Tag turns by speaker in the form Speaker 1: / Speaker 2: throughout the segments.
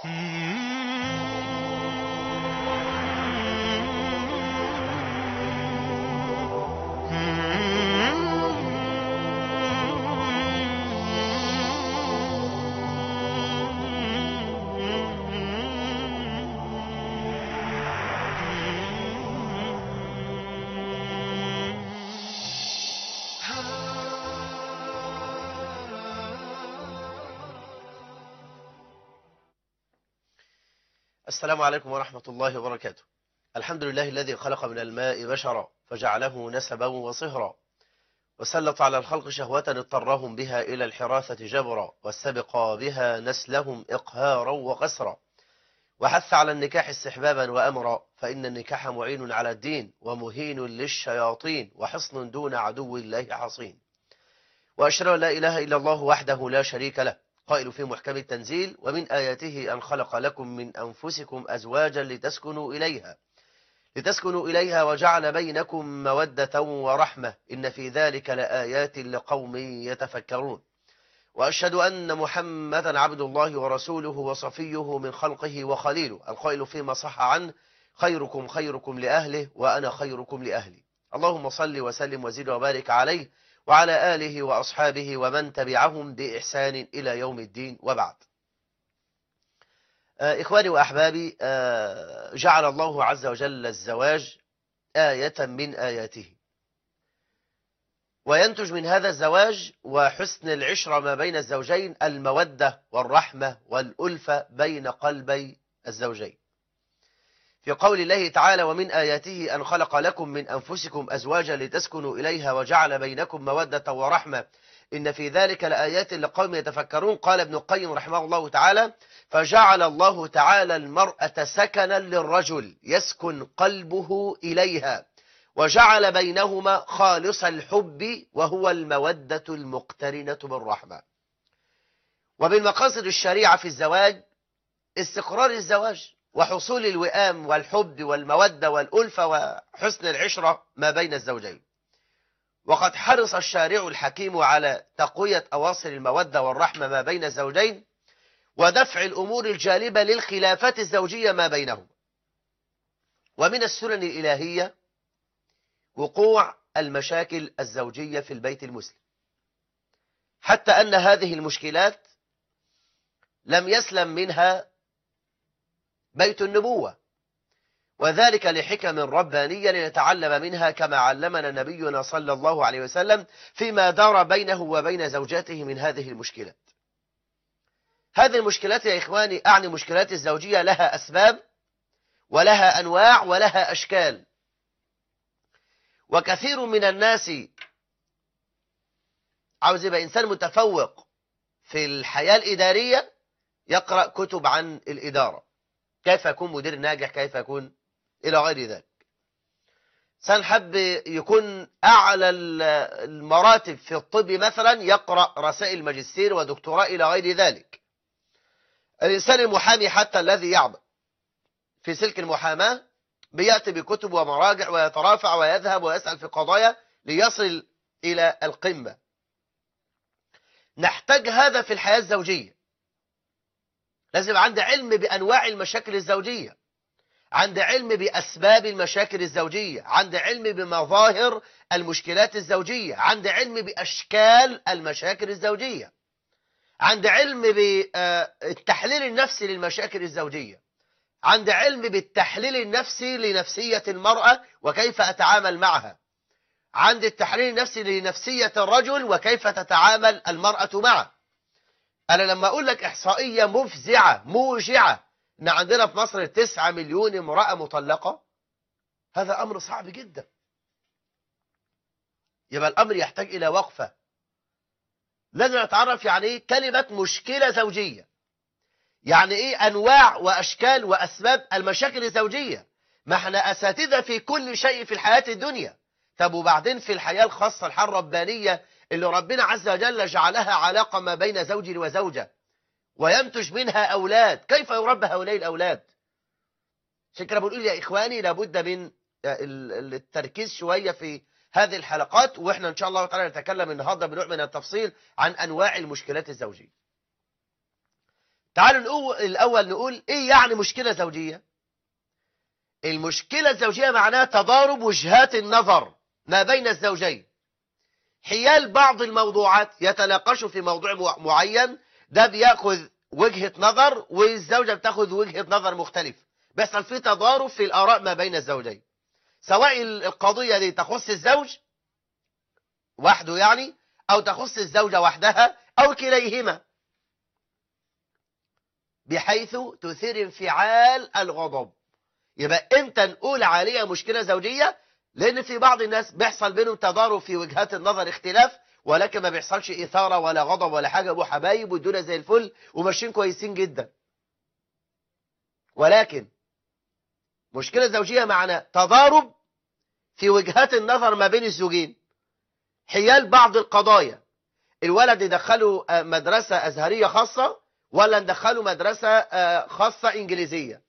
Speaker 1: السلام عليكم ورحمة الله وبركاته الحمد لله الذي خلق من الماء بشرا فجعله نسبا وصهرا وسلط على الخلق شهوة اضطرهم بها إلى الحراثة جبرا واستبقى بها نسلهم إقهارا وقسرا وحث على النكاح استحبابا وأمرا فإن النكاح معين على الدين ومهين للشياطين وحصن دون عدو الله حصين وأشهد أن لا إله إلا الله وحده لا شريك له قائل في محكم التنزيل ومن آياته أن خلق لكم من أنفسكم أزواجا لتسكنوا إليها لتسكنوا إليها وجعل بينكم مودة ورحمة إن في ذلك لآيات لقوم يتفكرون وأشهد أن محمدا عبد الله ورسوله وصفيه من خلقه وخليله القائل فيما صح عنه خيركم خيركم لأهله وأنا خيركم لأهلي اللهم صل وسلم وزد وبارك عليه وعلى آله وأصحابه ومن تبعهم بإحسان إلى يوم الدين وبعد إخواني وأحبابي جعل الله عز وجل الزواج آية من آياته وينتج من هذا الزواج وحسن العشرة ما بين الزوجين المودة والرحمة والألفة بين قلبي الزوجين في قول الله تعالى ومن آياته أن خلق لكم من أنفسكم أزواجا لتسكنوا إليها وجعل بينكم مودة ورحمة إن في ذلك لآيات لقوم يتفكرون قال ابن القيم رحمه الله تعالى فجعل الله تعالى المرأة سكنا للرجل يسكن قلبه إليها وجعل بينهما خالص الحب وهو المودة المقترنة بالرحمة ومن مقاصد الشريعة في الزواج استقرار الزواج وحصول الوئام والحب والمودة والألفة وحسن العشرة ما بين الزوجين وقد حرص الشارع الحكيم على تقوية أواصر المودة والرحمة ما بين الزوجين ودفع الأمور الجالبة للخلافات الزوجية ما بينهم ومن السنن الإلهية وقوع المشاكل الزوجية في البيت المسلم حتى أن هذه المشكلات لم يسلم منها بيت النبوة وذلك لحكم ربانية لنتعلم منها كما علمنا نبينا صلى الله عليه وسلم فيما دار بينه وبين زوجاته من هذه المشكلات هذه المشكلات يا إخواني أعني مشكلات الزوجية لها أسباب ولها أنواع ولها أشكال وكثير من الناس عاوز يبقى إنسان متفوق في الحياة الإدارية يقرأ كتب عن الإدارة كيف يكون مدير ناجح كيف يكون إلى غير ذلك إنسان حب يكون أعلى المراتب في الطب مثلا يقرأ رسائل ماجستير ودكتوراه إلى غير ذلك الإنسان المحامي حتى الذي يعمل في سلك المحاماة بيأتي بكتب ومراجع ويترافع ويذهب ويسأل في قضايا ليصل إلى القمة نحتاج هذا في الحياة الزوجية لازم عندي علم بأنواع المشاكل الزوجية عندي علم بأسباب المشاكل الزوجية عندي علم بمظاهر المشكلات الزوجية عندي علم بأشكال المشاكل الزوجية عندي علم بالتحليل النفسي للمشاكل الزوجية عندي علم بالتحليل النفسي لنفسية المرأة وكيف أتعامل معها عندي التحليل النفسي لنفسية الرجل وكيف تتعامل المرأة معه أنا لما أقول لك إحصائية مفزعة موجعة إن عندنا في مصر 9 مليون امرأة مطلقة هذا أمر صعب جدا يبقى الأمر يحتاج إلى وقفة لازم نتعرف يعني إيه كلمة مشكلة زوجية يعني إيه أنواع وأشكال وأسباب المشاكل الزوجية ما احنا أساتذة في كل شيء في الحياة الدنيا طب وبعدين في الحياة الخاصة الحياة الربانية اللي ربنا عز وجل جعلها علاقة ما بين زوج وزوجة وينتج منها أولاد كيف يربى هؤلاء الأولاد عشان كده بنقول يا إخواني لابد من التركيز شوية في هذه الحلقات وإحنا إن شاء الله تعالى نتكلم النهاردة بنوع من التفصيل عن أنواع المشكلات الزوجية تعالوا نقول الأول نقول إيه يعني مشكلة زوجية المشكلة الزوجية معناها تضارب وجهات النظر ما بين الزوجين حيال بعض الموضوعات يتناقشوا في موضوع معين ده بياخذ وجهة نظر والزوجة بتاخذ وجهة نظر مختلف بيحصل في تضارب في الآراء ما بين الزوجين سواء القضية دي تخص الزوج وحده يعني أو تخص الزوجة وحدها أو كليهما بحيث تثير انفعال الغضب يبقى امتى نقول عليها مشكلة زوجية لأن في بعض الناس بيحصل بينهم تضارب في وجهات النظر اختلاف ولكن ما بيحصلش إثارة ولا غضب ولا حاجة أبو حبايب والدنيا زي الفل وماشيين كويسين جدا ولكن مشكلة زوجية معنا تضارب في وجهات النظر ما بين الزوجين حيال بعض القضايا الولد يدخله مدرسة أزهرية خاصة ولا ندخله مدرسة خاصة إنجليزية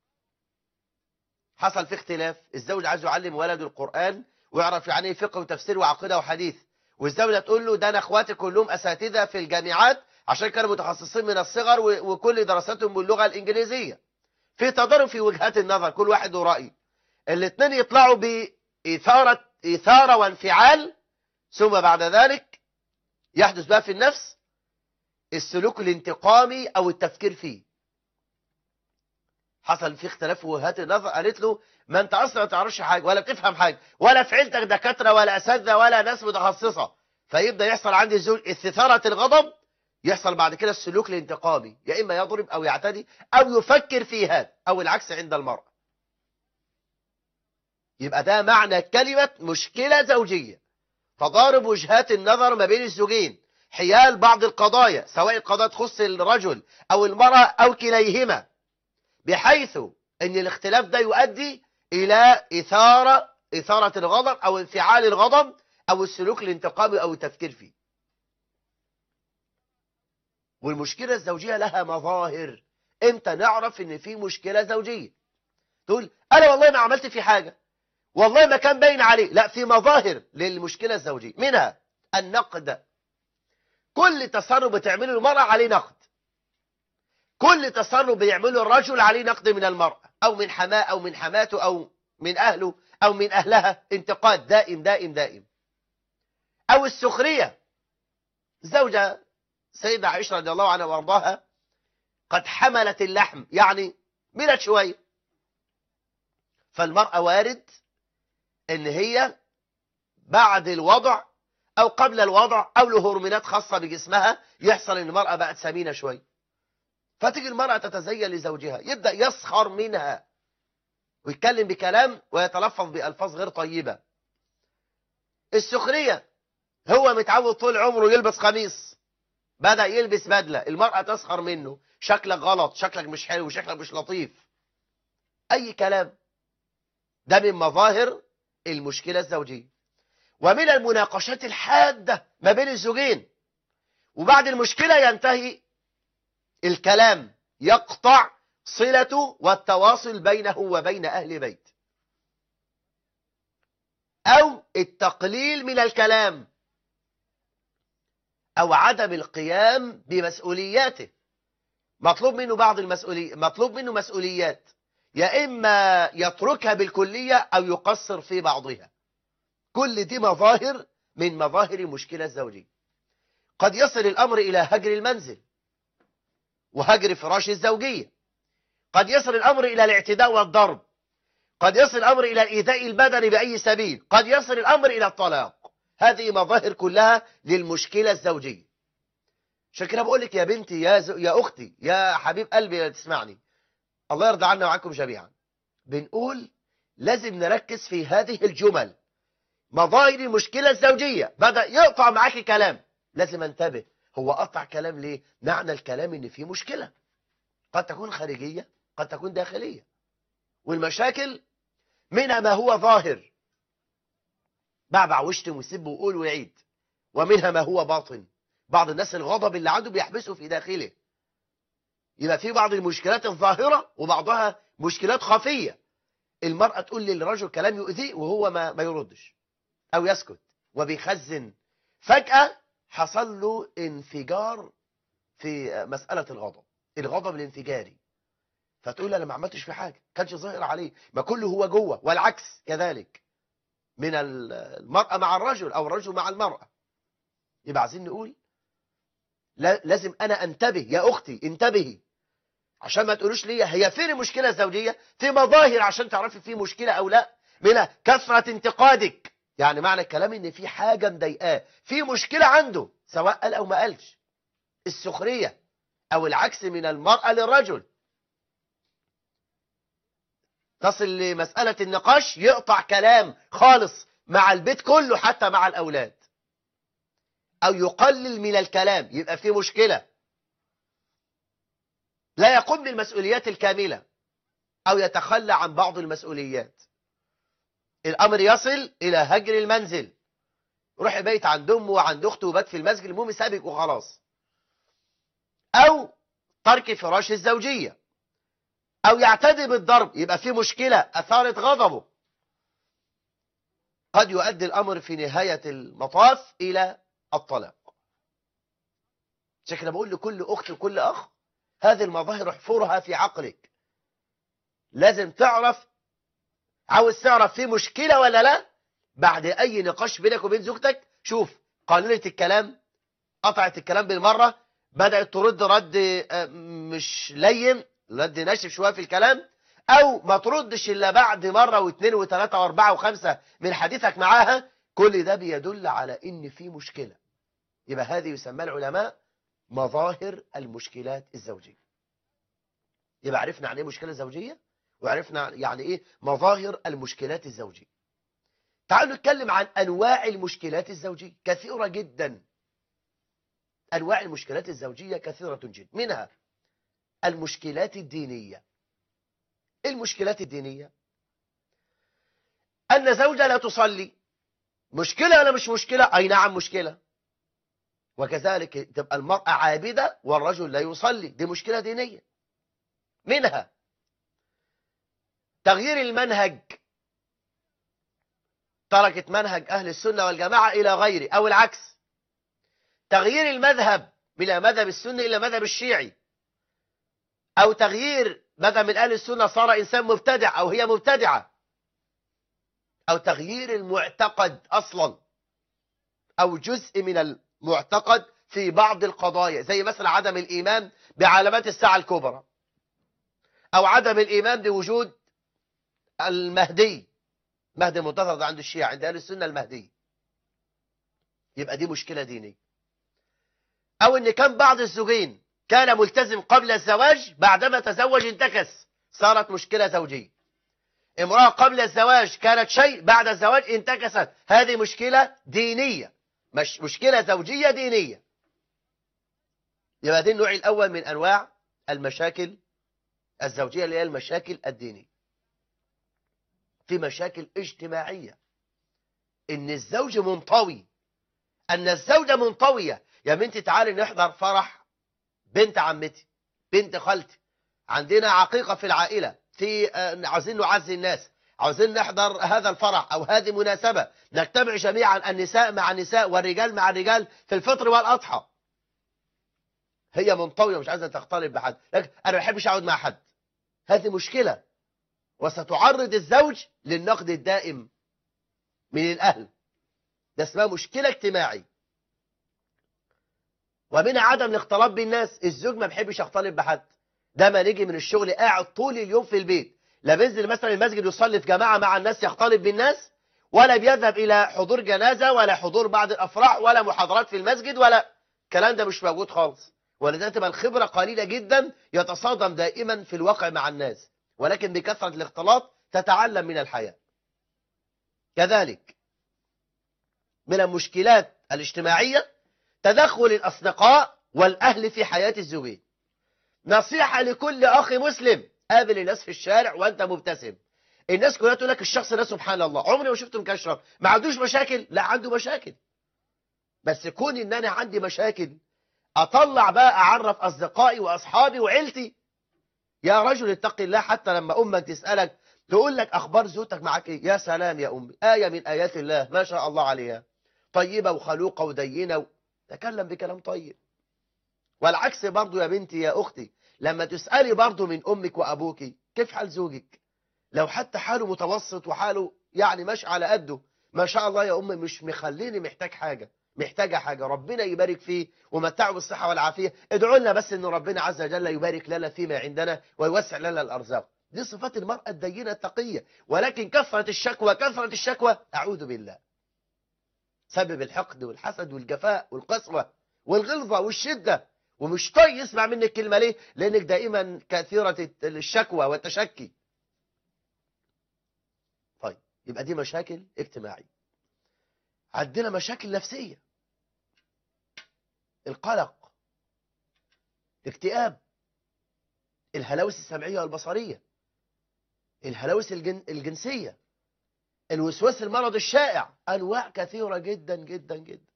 Speaker 1: حصل في اختلاف الزوج عايز يعلم ولده القرآن ويعرف يعني ايه فقه وتفسير وعقيدة وحديث والزوجة تقول له ده أنا أخواتي كلهم أساتذة في الجامعات عشان كانوا متخصصين من الصغر وكل دراستهم باللغة الإنجليزية في تضارب في وجهات النظر كل واحد له رأي الاثنين يطلعوا بإثارة إثارة وانفعال ثم بعد ذلك يحدث بقى في النفس السلوك الانتقامي أو التفكير فيه حصل في اختلاف في وجهات النظر قالت له ما انت اصلا ما تعرفش حاجه ولا بتفهم حاجه ولا في عيلتك دكاتره ولا اساتذه ولا ناس متخصصه فيبدا يحصل عندي الزوج استثاره الغضب يحصل بعد كده السلوك الانتقامي يا اما يضرب او يعتدي او يفكر في هذا او العكس عند المراه يبقى ده معنى كلمه مشكله زوجيه تضارب وجهات النظر ما بين الزوجين حيال بعض القضايا سواء القضايا تخص الرجل او المراه او كليهما بحيث ان الاختلاف ده يؤدي الى اثارة اثارة الغضب او انفعال الغضب او السلوك الانتقامي او التفكير فيه والمشكلة الزوجية لها مظاهر امتى نعرف ان في مشكلة زوجية تقول انا والله ما عملت في حاجة والله ما كان باين عليه لا في مظاهر للمشكلة الزوجية منها النقد كل تصرف بتعمله المرأة عليه نقد كل تصرف بيعمله الرجل عليه نقد من المرأة أو من حماه أو من حماته أو من أهله أو من أهلها انتقاد دائم دائم دائم أو السخرية زوجة سيدة عائشة رضي الله عنها وارضاها قد حملت اللحم يعني ملت شوية فالمرأة وارد ان هي بعد الوضع او قبل الوضع او له هرمونات خاصة بجسمها يحصل ان المرأة بقت سمينة شوية فتيجي المرأة تتزين لزوجها يبدأ يسخر منها ويتكلم بكلام ويتلفظ بألفاظ غير طيبة السخرية هو متعود طول عمره يلبس قميص بدأ يلبس بدلة المرأة تسخر منه شكلك غلط شكلك مش حلو شكلك مش لطيف أي كلام ده من مظاهر المشكلة الزوجية ومن المناقشات الحادة ما بين الزوجين وبعد المشكلة ينتهي الكلام يقطع صلته والتواصل بينه وبين أهل بيت أو التقليل من الكلام أو عدم القيام بمسؤولياته مطلوب منه بعض المسؤوليات مطلوب منه مسؤوليات يا إما يتركها بالكلية أو يقصر في بعضها كل دي مظاهر من مظاهر المشكلة الزوجية قد يصل الأمر إلى هجر المنزل وهجر فراش الزوجية قد يصل الأمر إلى الاعتداء والضرب قد يصل الأمر إلى الإيذاء البدني بأي سبيل قد يصل الأمر إلى الطلاق هذه مظاهر كلها للمشكلة الزوجية عشان كده بقول لك يا بنتي يا, ز... يا أختي يا حبيب قلبي اللي تسمعني الله يرضى عنا وعنكم جميعا بنقول لازم نركز في هذه الجمل مظاهر المشكلة الزوجية بدأ يقطع معاكي كلام لازم انتبه هو قطع كلام ليه معنى الكلام ان فيه مشكلة قد تكون خارجية قد تكون داخلية والمشاكل منها ما هو ظاهر بعبع وشتم ويسب ويقول ويعيد ومنها ما هو باطن بعض الناس الغضب اللي عنده بيحبسه في داخله يبقى في بعض المشكلات الظاهرة وبعضها مشكلات خفية المرأة تقول للرجل كلام يؤذيه وهو ما, ما يردش أو يسكت وبيخزن فجأة حصل له انفجار في مسألة الغضب الغضب الانفجاري فتقول انا ما عملتش في حاجه كانش ظاهر عليه ما كله هو جوه والعكس كذلك من المرأة مع الرجل او الرجل مع المرأة يبقى عايزين نقول لازم انا انتبه يا اختي انتبهي عشان ما تقولوش ليا هي فين المشكله الزوجيه في مظاهر عشان تعرفي في مشكله او لا منها كثره انتقادك يعني معنى الكلام ان في حاجه مضايقاه في مشكله عنده سواء قال او ما قالش السخريه او العكس من المراه للرجل تصل لمساله النقاش يقطع كلام خالص مع البيت كله حتى مع الاولاد او يقلل من الكلام يبقى في مشكله لا يقوم بالمسؤوليات الكامله او يتخلى عن بعض المسؤوليات الامر يصل الى هجر المنزل روح بيت عند امه وعند اخته وبات في المسجد المهم سابق وخلاص او ترك فراش الزوجيه او يعتدي بالضرب يبقى في مشكله اثارت غضبه قد يؤدي الامر في نهايه المطاف الى الطلاق عشان كده بقول لكل اخت وكل اخ هذه المظاهر احفرها في عقلك لازم تعرف عاوز تعرف في مشكلة ولا لا بعد أي نقاش بينك وبين زوجتك شوف قللت الكلام قطعت الكلام بالمرة بدأت ترد رد مش لين رد ناشف شوية في الكلام أو ما تردش إلا بعد مرة واثنين وثلاثة وأربعة وخمسة من حديثك معاها كل ده بيدل على إن في مشكلة يبقى هذه يسمى العلماء مظاهر المشكلات الزوجية يبقى عرفنا عن ايه مشكلة زوجية وعرفنا يعني ايه مظاهر المشكلات الزوجية تعالوا نتكلم عن انواع المشكلات الزوجية كثيرة جدا انواع المشكلات الزوجية كثيرة جدا منها المشكلات الدينية المشكلات الدينية أن زوجة لا تصلي مشكلة ولا مش مشكلة أي نعم مشكلة وكذلك تبقى المرأة عابدة والرجل لا يصلي دي مشكلة دينية منها تغيير المنهج تركت منهج أهل السنة والجماعة إلى غيره أو العكس تغيير المذهب من مذهب السنة إلى مذهب الشيعي أو تغيير مذهب من أهل السنة صار إنسان مبتدع أو هي مبتدعة أو تغيير المعتقد أصلا أو جزء من المعتقد في بعض القضايا زي مثلا عدم الإيمان بعلامات الساعة الكبرى أو عدم الإيمان بوجود المهدي مهدي المنتظر ده عند الشيعة عند أهل السنة المهدي يبقى دي مشكلة دينية أو إن كان بعض الزوجين كان ملتزم قبل الزواج بعدما تزوج انتكس صارت مشكلة زوجية امرأة قبل الزواج كانت شيء بعد الزواج انتكست هذه مشكلة دينية مش مشكلة زوجية دينية يبقى دي النوع الأول من أنواع المشاكل الزوجية اللي هي المشاكل الدينية في مشاكل اجتماعية ان الزوج منطوي ان الزوجة منطوية يا بنتي تعالي نحضر فرح بنت عمتي بنت خالتي عندنا عقيقة في العائلة في عاوزين نعزي الناس عاوزين نحضر هذا الفرح او هذه مناسبة نجتمع جميعا النساء مع النساء والرجال مع الرجال في الفطر والأضحى هي منطوية مش عايزة تختلط بحد لكن أنا ما بحبش أقعد مع حد هذه مشكلة وستعرض الزوج للنقد الدائم من الأهل ده اسمها مشكلة اجتماعي ومنها عدم الاختلاط بالناس الزوج ما بيحبش يختلط بحد ده ما نيجي من الشغل قاعد طول اليوم في البيت لا بينزل مثلا المسجد يصلي في جماعة مع الناس يختلط بالناس ولا بيذهب إلى حضور جنازة ولا حضور بعض الأفراح ولا محاضرات في المسجد ولا الكلام ده مش موجود خالص ولذلك تبقى الخبرة قليلة جدا يتصادم دائما في الواقع مع الناس ولكن بكثرة الاختلاط تتعلم من الحياة كذلك من المشكلات الاجتماعية تدخل الأصدقاء والأهل في حياة الزوجين نصيحة لكل أخ مسلم قابل الناس في الشارع وأنت مبتسم الناس كلها تقول لك الشخص ده سبحان الله عمري ما شفته مكشر ما عندوش مشاكل لا عنده مشاكل بس كون ان انا عندي مشاكل اطلع بقى اعرف اصدقائي واصحابي وعيلتي يا رجل اتق الله حتى لما امك تسالك تقول لك اخبار زوجتك معاك ايه يا سلام يا امي ايه من ايات الله ما شاء الله عليها طيبه وخلوقه ودينه و... تكلم بكلام طيب والعكس برضو يا بنتي يا اختي لما تسألي برضو من أمك وأبوك كيف حال زوجك لو حتى حاله متوسط وحاله يعني ماشي على قده ما شاء الله يا أم مش مخليني محتاج حاجة محتاجة حاجة ربنا يبارك فيه ومتعه بالصحة والعافية ادعوا لنا بس ان ربنا عز وجل يبارك لنا فيما عندنا ويوسع لنا الأرزاق دي صفات المرأة الدينة التقية ولكن كثرة الشكوى كثرة الشكوى أعوذ بالله سبب الحقد والحسد والجفاء والقسوة والغلظة والشدة ومش طايق يسمع منك كلمة ليه لأنك دائما كثيرة الشكوى والتشكي طيب يبقى دي مشاكل اجتماعية عندنا مشاكل نفسية القلق الاكتئاب الهلاوس السمعية والبصرية الهلاوس الجن... الجنسية الوسواس المرض الشائع أنواع كثيرة جدا جدا جدا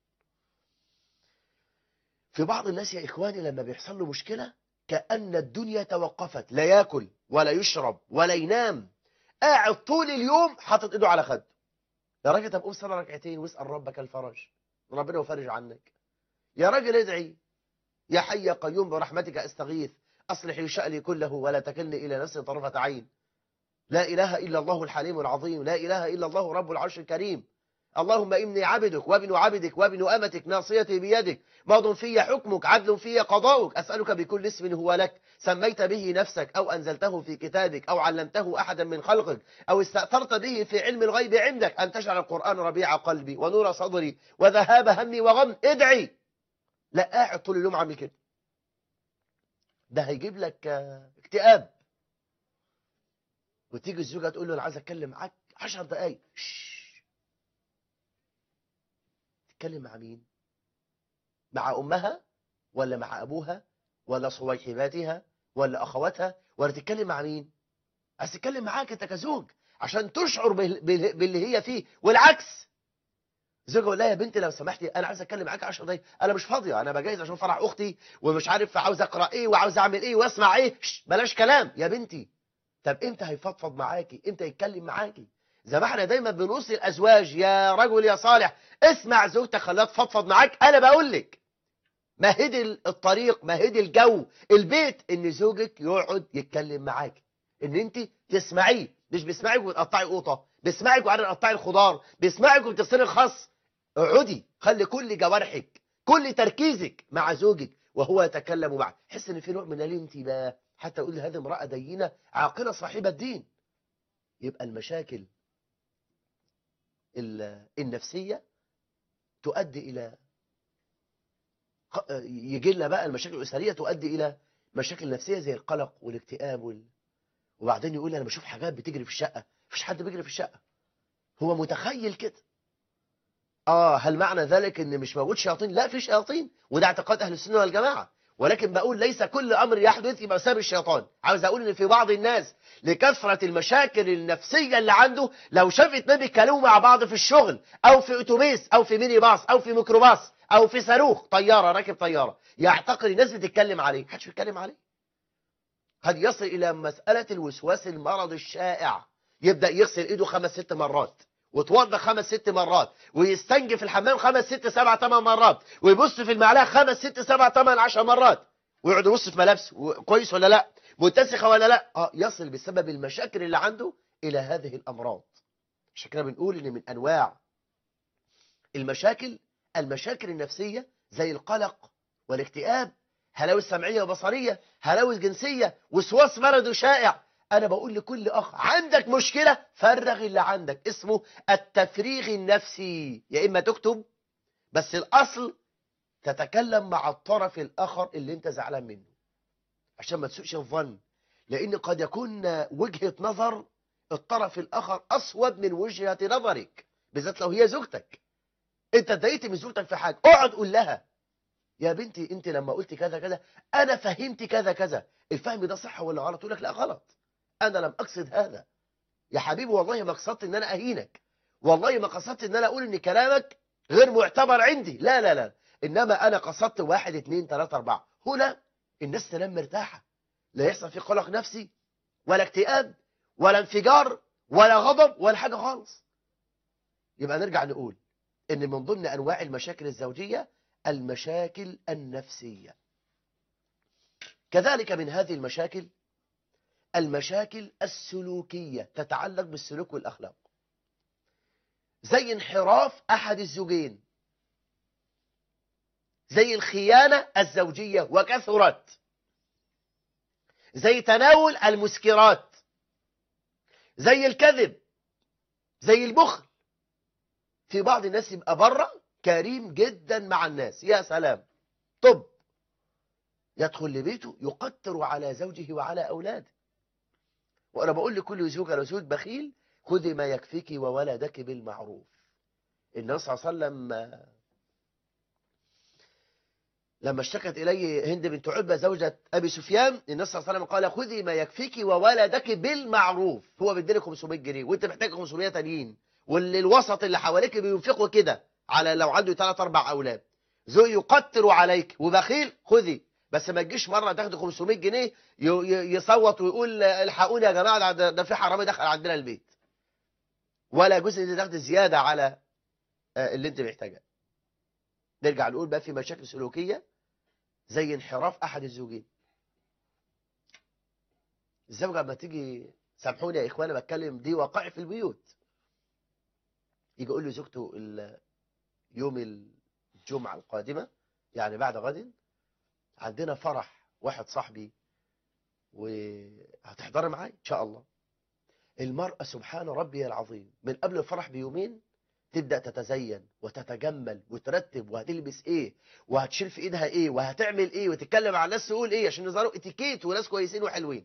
Speaker 1: في بعض الناس يا إخواني لما بيحصل له مشكلة كأن الدنيا توقفت لا ياكل ولا يشرب ولا ينام قاعد طول اليوم حاطط ايده على خده يا راجل طب قوم صلي ركعتين واسال ربك الفرج ربنا يفرج عنك يا راجل ادعي يا حي يا قيوم برحمتك استغيث اصلح لي شأني كله ولا تكلني الى نفسي طرفة عين لا اله الا الله الحليم العظيم لا اله الا الله رب العرش الكريم اللهم إني عبدك وابن عبدك وابن أمتك ناصيتي بيدك ماض في حكمك عدل في قضاؤك أسألك بكل اسم هو لك سميت به نفسك أو أنزلته في كتابك أو علمته أحدا من خلقك أو استأثرت به في علم الغيب عندك أن تجعل القرآن ربيع قلبي ونور صدري وذهاب همي وغم ادعي لا قاعد طول اليوم عامل كده ده هيجيب لك اكتئاب وتيجي الزوجة تقول له أنا عايز أتكلم معاك 10 دقايق تتكلم مع مين مع أمها ولا مع أبوها ولا صويحباتها ولا أخواتها ولا تتكلم مع مين عايز تتكلم معاك أنت كزوج عشان تشعر باللي هي فيه والعكس زوجة يقول لها يا بنتي لو سمحتي انا عايز اتكلم معاك 10 دقايق انا مش فاضيه انا بجهز عشان فرح اختي ومش عارف عاوز اقرا ايه وعاوز اعمل ايه واسمع ايه بلاش كلام يا بنتي طب امتى هيفضفض معاكي امتى يتكلم معاكي زي ما احنا دايما بنوصي الازواج يا رجل يا صالح اسمع زوجتك خليها تفضفض معاك انا بقول لك مهدي الطريق مهدي الجو البيت ان زوجك يقعد يتكلم معاك ان انت تسمعيه مش بيسمعك وتقطعي قوطه بيسمعك وقاعده تقطعي الخضار بيسمعك وبتغسلي الخس اقعدي خلي كل جوارحك كل تركيزك مع زوجك وهو يتكلم معك حس ان في نوع من الانتباه حتى يقول هذه امراه دينه عاقله صاحبه دين يبقى المشاكل النفسية تؤدي إلى يجي لنا بقى المشاكل الأسرية تؤدي إلى مشاكل نفسية زي القلق والاكتئاب وال... وبعدين يقول أنا بشوف حاجات بتجري في الشقة مفيش حد بيجري في الشقة هو متخيل كده آه هل معنى ذلك إن مش موجود شياطين لا في شياطين وده اعتقاد أهل السنة والجماعة ولكن بقول ليس كل أمر يحدث يبقى بسبب الشيطان عاوز أقول إن في بعض الناس لكثرة المشاكل النفسية اللي عنده لو شاف اتنين بيتكلموا مع بعض في الشغل أو في أتوبيس أو في ميني باص أو في ميكروباص أو في صاروخ طيارة راكب طيارة يعتقد الناس بتتكلم عليه محدش بيتكلم عليه قد يصل إلى مسألة الوسواس المرض الشائع يبدأ يغسل إيده خمس ست مرات وتوضى خمس ست مرات ويستنجي في الحمام خمس ست سبع ثمان مرات ويبص في المعلقه خمس ست سبع ثمان عشر مرات ويقعد يبص في ملابسه كويس ولا لا متسخه ولا لا اه يصل بسبب المشاكل اللي عنده الى هذه الامراض عشان كده بنقول ان من انواع المشاكل المشاكل النفسيه زي القلق والاكتئاب هلاوس سمعيه وبصريه هلاوس جنسيه وسواس مرض شائع أنا بقول لكل أخ عندك مشكلة فرغ اللي عندك اسمه التفريغ النفسي يا إما تكتب بس الأصل تتكلم مع الطرف الآخر اللي أنت زعلان منه عشان ما تسوءش الظن لأن قد يكون وجهة نظر الطرف الآخر أصوب من وجهة نظرك بالذات لو هي زوجتك أنت اتضايقت من زوجتك في حاجة اقعد قول لها يا بنتي أنت لما قلت كذا كذا أنا فهمت كذا كذا الفهم ده صح ولا غلط تقول لك لا غلط أنا لم أقصد هذا يا حبيبي والله ما قصدت إن أنا أهينك والله ما قصدت إن أنا أقول إن كلامك غير معتبر عندي لا لا لا إنما أنا قصدت واحد اثنين ثلاثة أربعة هنا الناس تنام مرتاحة لا يحصل في قلق نفسي ولا اكتئاب ولا انفجار ولا غضب ولا حاجة خالص يبقى نرجع نقول إن من ضمن أنواع المشاكل الزوجية المشاكل النفسية كذلك من هذه المشاكل المشاكل السلوكية تتعلق بالسلوك والأخلاق زي انحراف أحد الزوجين زي الخيانة الزوجية وكثرت زي تناول المسكرات زي الكذب زي البخل في بعض الناس يبقى بره كريم جدا مع الناس يا سلام طب يدخل لبيته يقتر على زوجه وعلى أولاده وأنا بقول لكل زوجة لو زوج بخيل خذي ما يكفيك وولدك بالمعروف النبي صلى الله عليه وسلم لما اشتكت إليه هند بنت عتبة زوجة أبي سفيان النبي صلى الله عليه وسلم قال خذي ما يكفيك وولدك بالمعروف هو بيديلك 500 جنيه وانت محتاج 500 تانيين واللي الوسط اللي حواليك بينفقوا كده على لو عنده 3 4 أولاد زوج يقتر عليك وبخيل خذي بس ما تجيش مره تاخد 500 جنيه يصوت ويقول الحقوني يا جماعه ده, ده في حرامي دخل عندنا البيت ولا جزء اللي تاخد زياده على اللي انت محتاجاه نرجع نقول بقى في مشاكل سلوكيه زي انحراف احد الزوجين الزوجه لما تيجي سامحوني يا اخوانا بتكلم دي واقع في البيوت يجي يقول لزوجته يوم الجمعه القادمه يعني بعد غد عندنا فرح واحد صاحبي وهتحضر معايا ان شاء الله المرأة سبحان ربي العظيم من قبل الفرح بيومين تبدأ تتزين وتتجمل وترتب وهتلبس ايه وهتشيل في ايدها ايه وهتعمل ايه وتتكلم مع الناس تقول ايه عشان يظهروا اتيكيت وناس كويسين وحلوين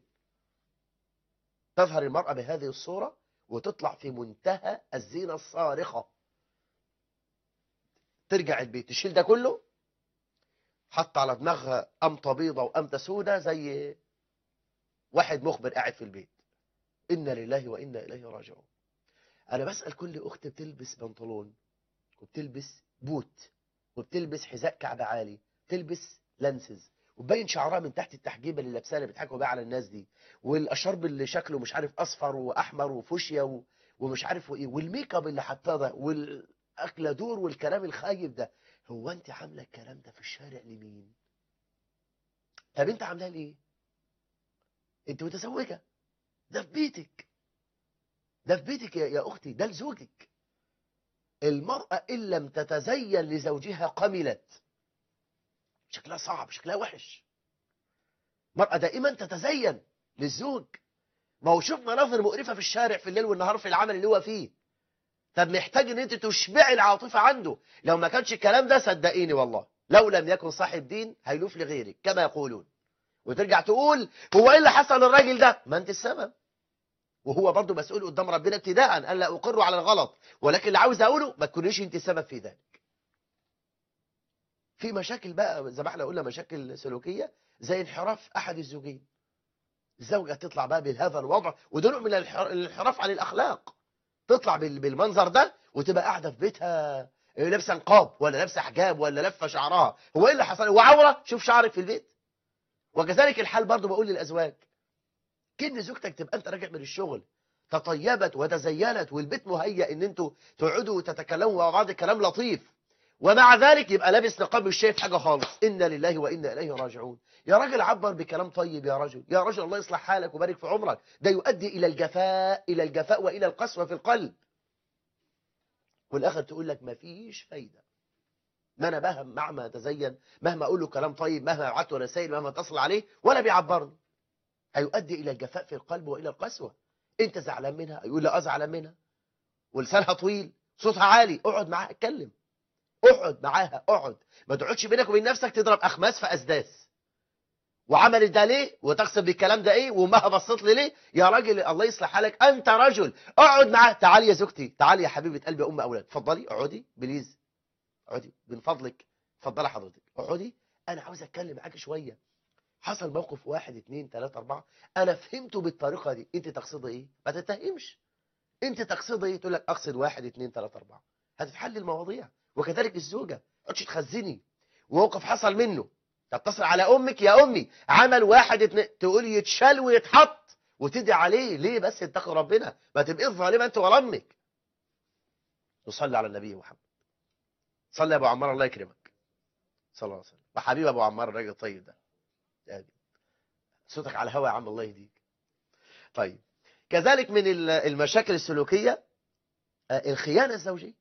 Speaker 1: تظهر المرأة بهذه الصورة وتطلع في منتهى الزينة الصارخة ترجع البيت تشيل ده كله حط على دماغها قمطة بيضة وقمطة سودة زي واحد مخبر قاعد في البيت إنا لله وإنا إليه راجعون أنا بسأل كل أخت بتلبس بنطلون وبتلبس بوت وبتلبس حذاء كعب عالي تلبس لانسز وبين شعرها من تحت التحجيبه اللي لابساها اللي بيضحكوا بيها على الناس دي والاشرب اللي شكله مش عارف اصفر واحمر وفوشيا و... ومش عارف ايه والميك اب اللي حاطاه ده والاكله دور والكلام الخايب ده هو انت عامله الكلام ده في الشارع لمين طب انت عاملاه ليه انت متزوجه ده في بيتك ده في بيتك يا, يا اختي ده لزوجك المرأة إن لم تتزين لزوجها قملت شكلها صعب شكلها وحش المرأة دائما تتزين للزوج ما هو شوف مناظر مقرفة في الشارع في الليل والنهار في العمل اللي هو فيه طب محتاج ان انت تشبعي العاطفة عنده لو ما كانش الكلام ده صدقيني والله لو لم يكن صاحب دين هيلوف لغيرك كما يقولون وترجع تقول هو ايه اللي حصل للراجل ده ما انت السبب وهو برضه مسؤول قدام ربنا ابتداء الا اقر على الغلط ولكن اللي عاوز اقوله ما تكونيش انت السبب في ذلك في مشاكل بقى زي ما احنا قلنا مشاكل سلوكيه زي انحراف احد الزوجين الزوجه تطلع بقى بهذا الوضع وده نوع من الانحراف عن الاخلاق تطلع بالمنظر ده وتبقى قاعده في بيتها لابسه نقاب ولا لابسه حجاب ولا لفه شعرها هو ايه اللي حصل وعوره شوف شعرك في البيت وكذلك الحال برضه بقول للازواج كن زوجتك تبقى انت راجع من الشغل تطيبت وتزينت والبيت مهيأ ان انتوا تقعدوا وتتكلموا مع بعض كلام لطيف ومع ذلك يبقى لابس نقاب مش شايف حاجه خالص انا لله وانا اليه راجعون يا راجل عبر بكلام طيب يا رجل يا رجل الله يصلح حالك وبارك في عمرك ده يؤدي الى الجفاء الى الجفاء والى القسوه في القلب والاخر تقول لك مفيش فايده ما انا بهم مهما تزين مهما اقول له كلام طيب مهما ابعت له رسائل مهما اتصل عليه ولا بيعبرني هيؤدي الى الجفاء في القلب والى القسوه انت زعلان منها يقول لا ازعلان منها ولسانها طويل صوتها عالي اقعد معاها اتكلم اقعد معاها اقعد ما تقعدش بينك وبين نفسك تضرب اخماس في اسداس وعملت ده ليه وتقصد بالكلام ده ايه وامها بصت لي ليه يا راجل الله يصلح حالك انت رجل اقعد معاها تعالي يا زوجتي تعالي يا حبيبه قلبي يا ام اولاد اتفضلي اقعدي بليز اقعدي من فضلك اتفضلي حضرتك اقعدي انا عاوز اتكلم معاكي شويه حصل موقف واحد اتنين تلاتة اربعة انا فهمته بالطريقة دي انت تقصد ايه ما تتهمش انت تقصد ايه تقول لك اقصد واحد اتنين تلاتة اربعة هتتحل المواضيع وكذلك الزوجة تقعدش تخزني وموقف حصل منه تتصل على امك يا امي عمل واحد اتنين تقول يتشال ويتحط وتدعي عليه ليه بس اتقي ربنا ما تبقيش ظالمه انت ولا امك نصلي على النبي محمد صلي يا ابو عمار الله يكرمك صلى الله عليه وسلم وحبيب ابو عمار الراجل الطيب ده آمين صوتك على الهوا يا عم الله يهديك طيب كذلك من ال- المشاكل السلوكية آه، الخيانة الزوجية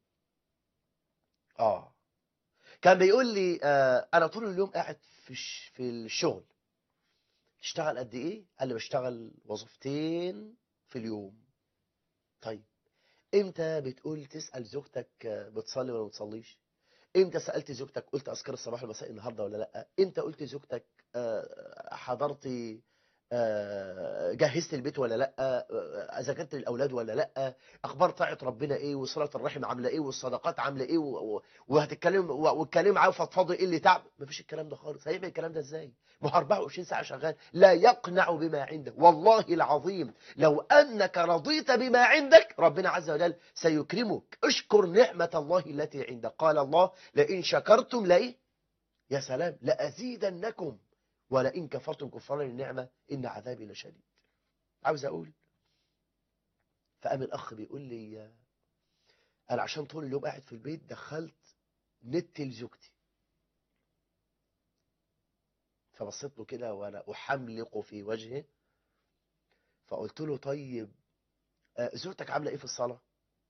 Speaker 1: اه كان بيقول لي آه، انا طول اليوم قاعد في الش- في الشغل تشتغل قد ايه قال لي بشتغل وظيفتين في اليوم طيب امتى بتقول تسأل زوجتك آه، بتصلي ولا ما بتصليش امتى سألت زوجتك قلت اذكار الصباح والمساء النهارده ولا لا امتى قلت زوجتك آه، حضرتي آه، جهزت البيت ولا لا آه، ذاكرت الاولاد ولا لا اخبار طاعه ربنا ايه وصله الرحم عامله ايه والصدقات عامله ايه و- و- وهتتكلم و- واتكلم معاه وفضفضي ايه اللي تعب مفيش الكلام ده خالص هيعمل الكلام ده ازاي ما هو 24 ساعه شغال لا يقنع بما عنده والله العظيم لو انك رضيت بما عندك ربنا عز وجل سيكرمك اشكر نعمه الله التي عندك قال الله لئن شكرتم لايه يا سلام لازيدنكم ولئن كفرتم كفرا للنعمه ان عذابي لشديد عاوز اقول فقام الاخ بيقول لي آه، انا عشان طول اليوم قاعد في البيت دخلت نت لزوجتي فبصيت له كده وانا احملق في وجهه فقلت له طيب آه، زوجتك عامله ايه في الصلاه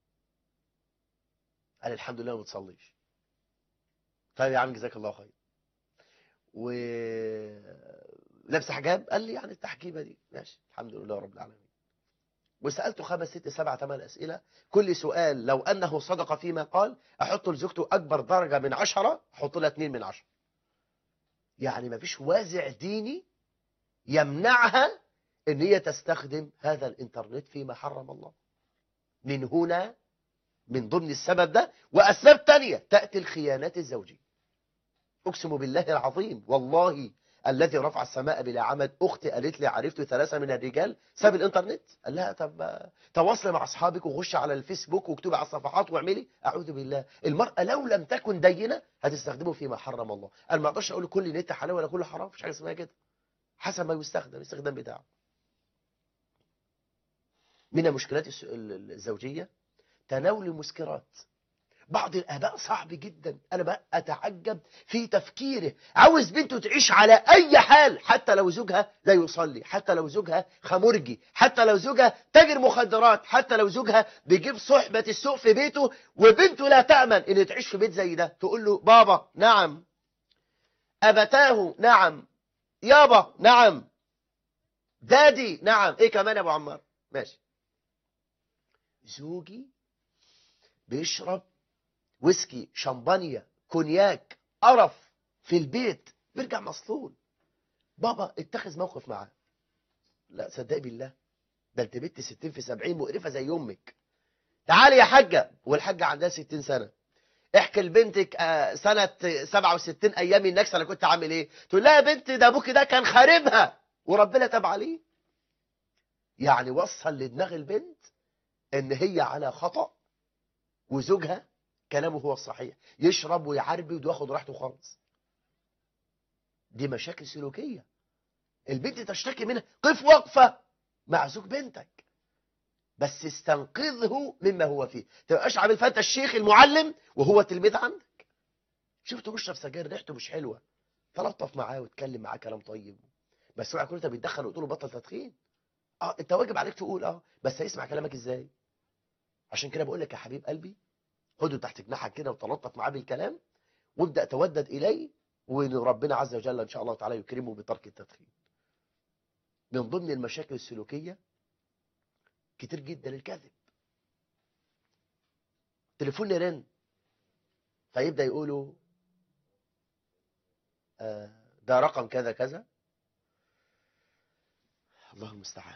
Speaker 1: قال الحمد لله ما بتصليش طيب يا عم جزاك الله خير و لابسه حجاب قال لي يعني التحجيبه دي ماشي الحمد لله رب العالمين وسالته خمس ست سبع ثمان اسئله كل سؤال لو انه صدق فيما قال احط لزوجته اكبر درجه من عشرة احط لها اتنين من عشرة يعني ما فيش وازع ديني يمنعها ان هي تستخدم هذا الانترنت فيما حرم الله من هنا من ضمن السبب ده واسباب تانية تاتي الخيانات الزوجيه اقسم بالله العظيم والله الذي رفع السماء بلا عمد اختي قالت لي عرفت ثلاثه من الرجال ساب الانترنت قال لها طب تواصلي مع اصحابك وخش على الفيسبوك واكتبي على الصفحات واعملي اعوذ بالله المراه لو لم تكن دينه هتستخدمه فيما حرم الله انا ما اقدرش اقول كل نت حلال ولا كله حرام مفيش حاجه اسمها كده حسب ما يستخدم الاستخدام بتاعه من المشكلات الس- ال- الزوجيه تناول المسكرات بعض الآباء صعب جدا أنا بقى أتعجب في تفكيره عاوز بنته تعيش على أي حال حتى لو زوجها لا يصلي حتى لو زوجها خمرجي حتى لو زوجها تاجر مخدرات حتى لو زوجها بيجيب صحبة السوء في بيته وبنته لا تأمن إن تعيش في بيت زي ده تقول له بابا نعم أبتاه نعم يابا نعم دادي نعم إيه كمان يا أبو عمار ماشي زوجي بيشرب ويسكي شمبانيا كونياك قرف في البيت بيرجع مسطول بابا اتخذ موقف معاه لا صدق بالله ده انت بنت 60 في 70 مقرفه زي امك تعالي يا حاجه والحاجه عندها 60 سنه احكي لبنتك آه، سنه 67 ايام النكسه انا كنت عامل ايه تقول لها يا بنت ده ابوك ده كان خاربها وربنا تاب عليه يعني وصل لدماغ البنت ان هي على خطأ وزوجها كلامه هو الصحيح يشرب ويعربي وياخد راحته خالص دي مشاكل سلوكية البنت تشتكي منها قف وقفة مع زوج بنتك بس استنقذه مما هو فيه تبقاش عامل فانت الشيخ المعلم وهو تلميذ عندك شفته بيشرب سجاير ريحته مش حلوه تلطف معاه واتكلم معاه كلام طيب بس اوعى تكون انت بتدخل وتقول له بطل تدخين اه انت واجب عليك تقول اه بس هيسمع كلامك ازاي عشان كده بقول لك يا حبيب قلبي خده تحت جناحك كده وتلطف معاه بالكلام وابدا تودد اليه وربنا عز وجل ان شاء الله تعالى يكرمه بترك التدخين من ضمن المشاكل السلوكيه كتير جدا الكذب تليفون يرن فيبدا يقولوا آه، ده رقم كذا كذا الله المستعان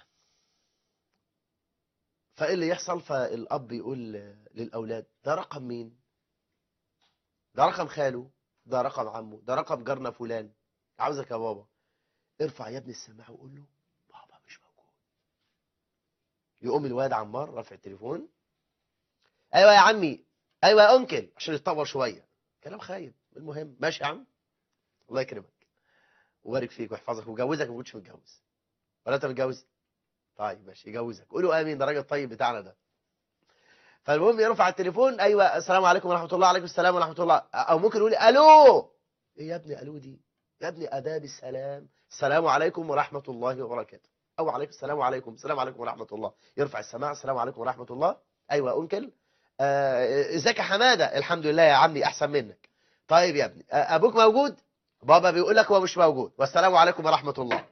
Speaker 1: فايه اللي يحصل فالاب يقول للاولاد ده رقم مين ده رقم خاله ده رقم عمه ده رقم جارنا فلان عاوزك يا بابا ارفع يا ابني السماعه وقول له بابا مش موجود يقوم الواد عمار رافع التليفون ايوه يا عمي ايوه يا انكل عشان يتطور شويه كلام خايب المهم ماشي يا عم الله يكرمك ويبارك فيك ويحفظك ويجوزك ما كنتش متجوز ولا انت متجوز طيب ماشي يجوزك قولوا امين ده راجل طيب بتاعنا ده فالمهم يرفع التليفون ايوه السلام عليكم ورحمه الله عليكم السلام ورحمه الله او ممكن يقول لي الو ايه يا ابني الو دي يا ابني اداب السلام السلام عليكم ورحمة الله وبركاته أو عليكم السلام عليكم السلام عليكم ورحمة الله يرفع السماعة السلام عليكم ورحمة الله أيوة أنكل آه، ازيك يا حمادة الحمد لله يا عمي أحسن منك طيب يا ابني آه، أبوك موجود بابا بيقول لك هو مش موجود والسلام عليكم ورحمة الله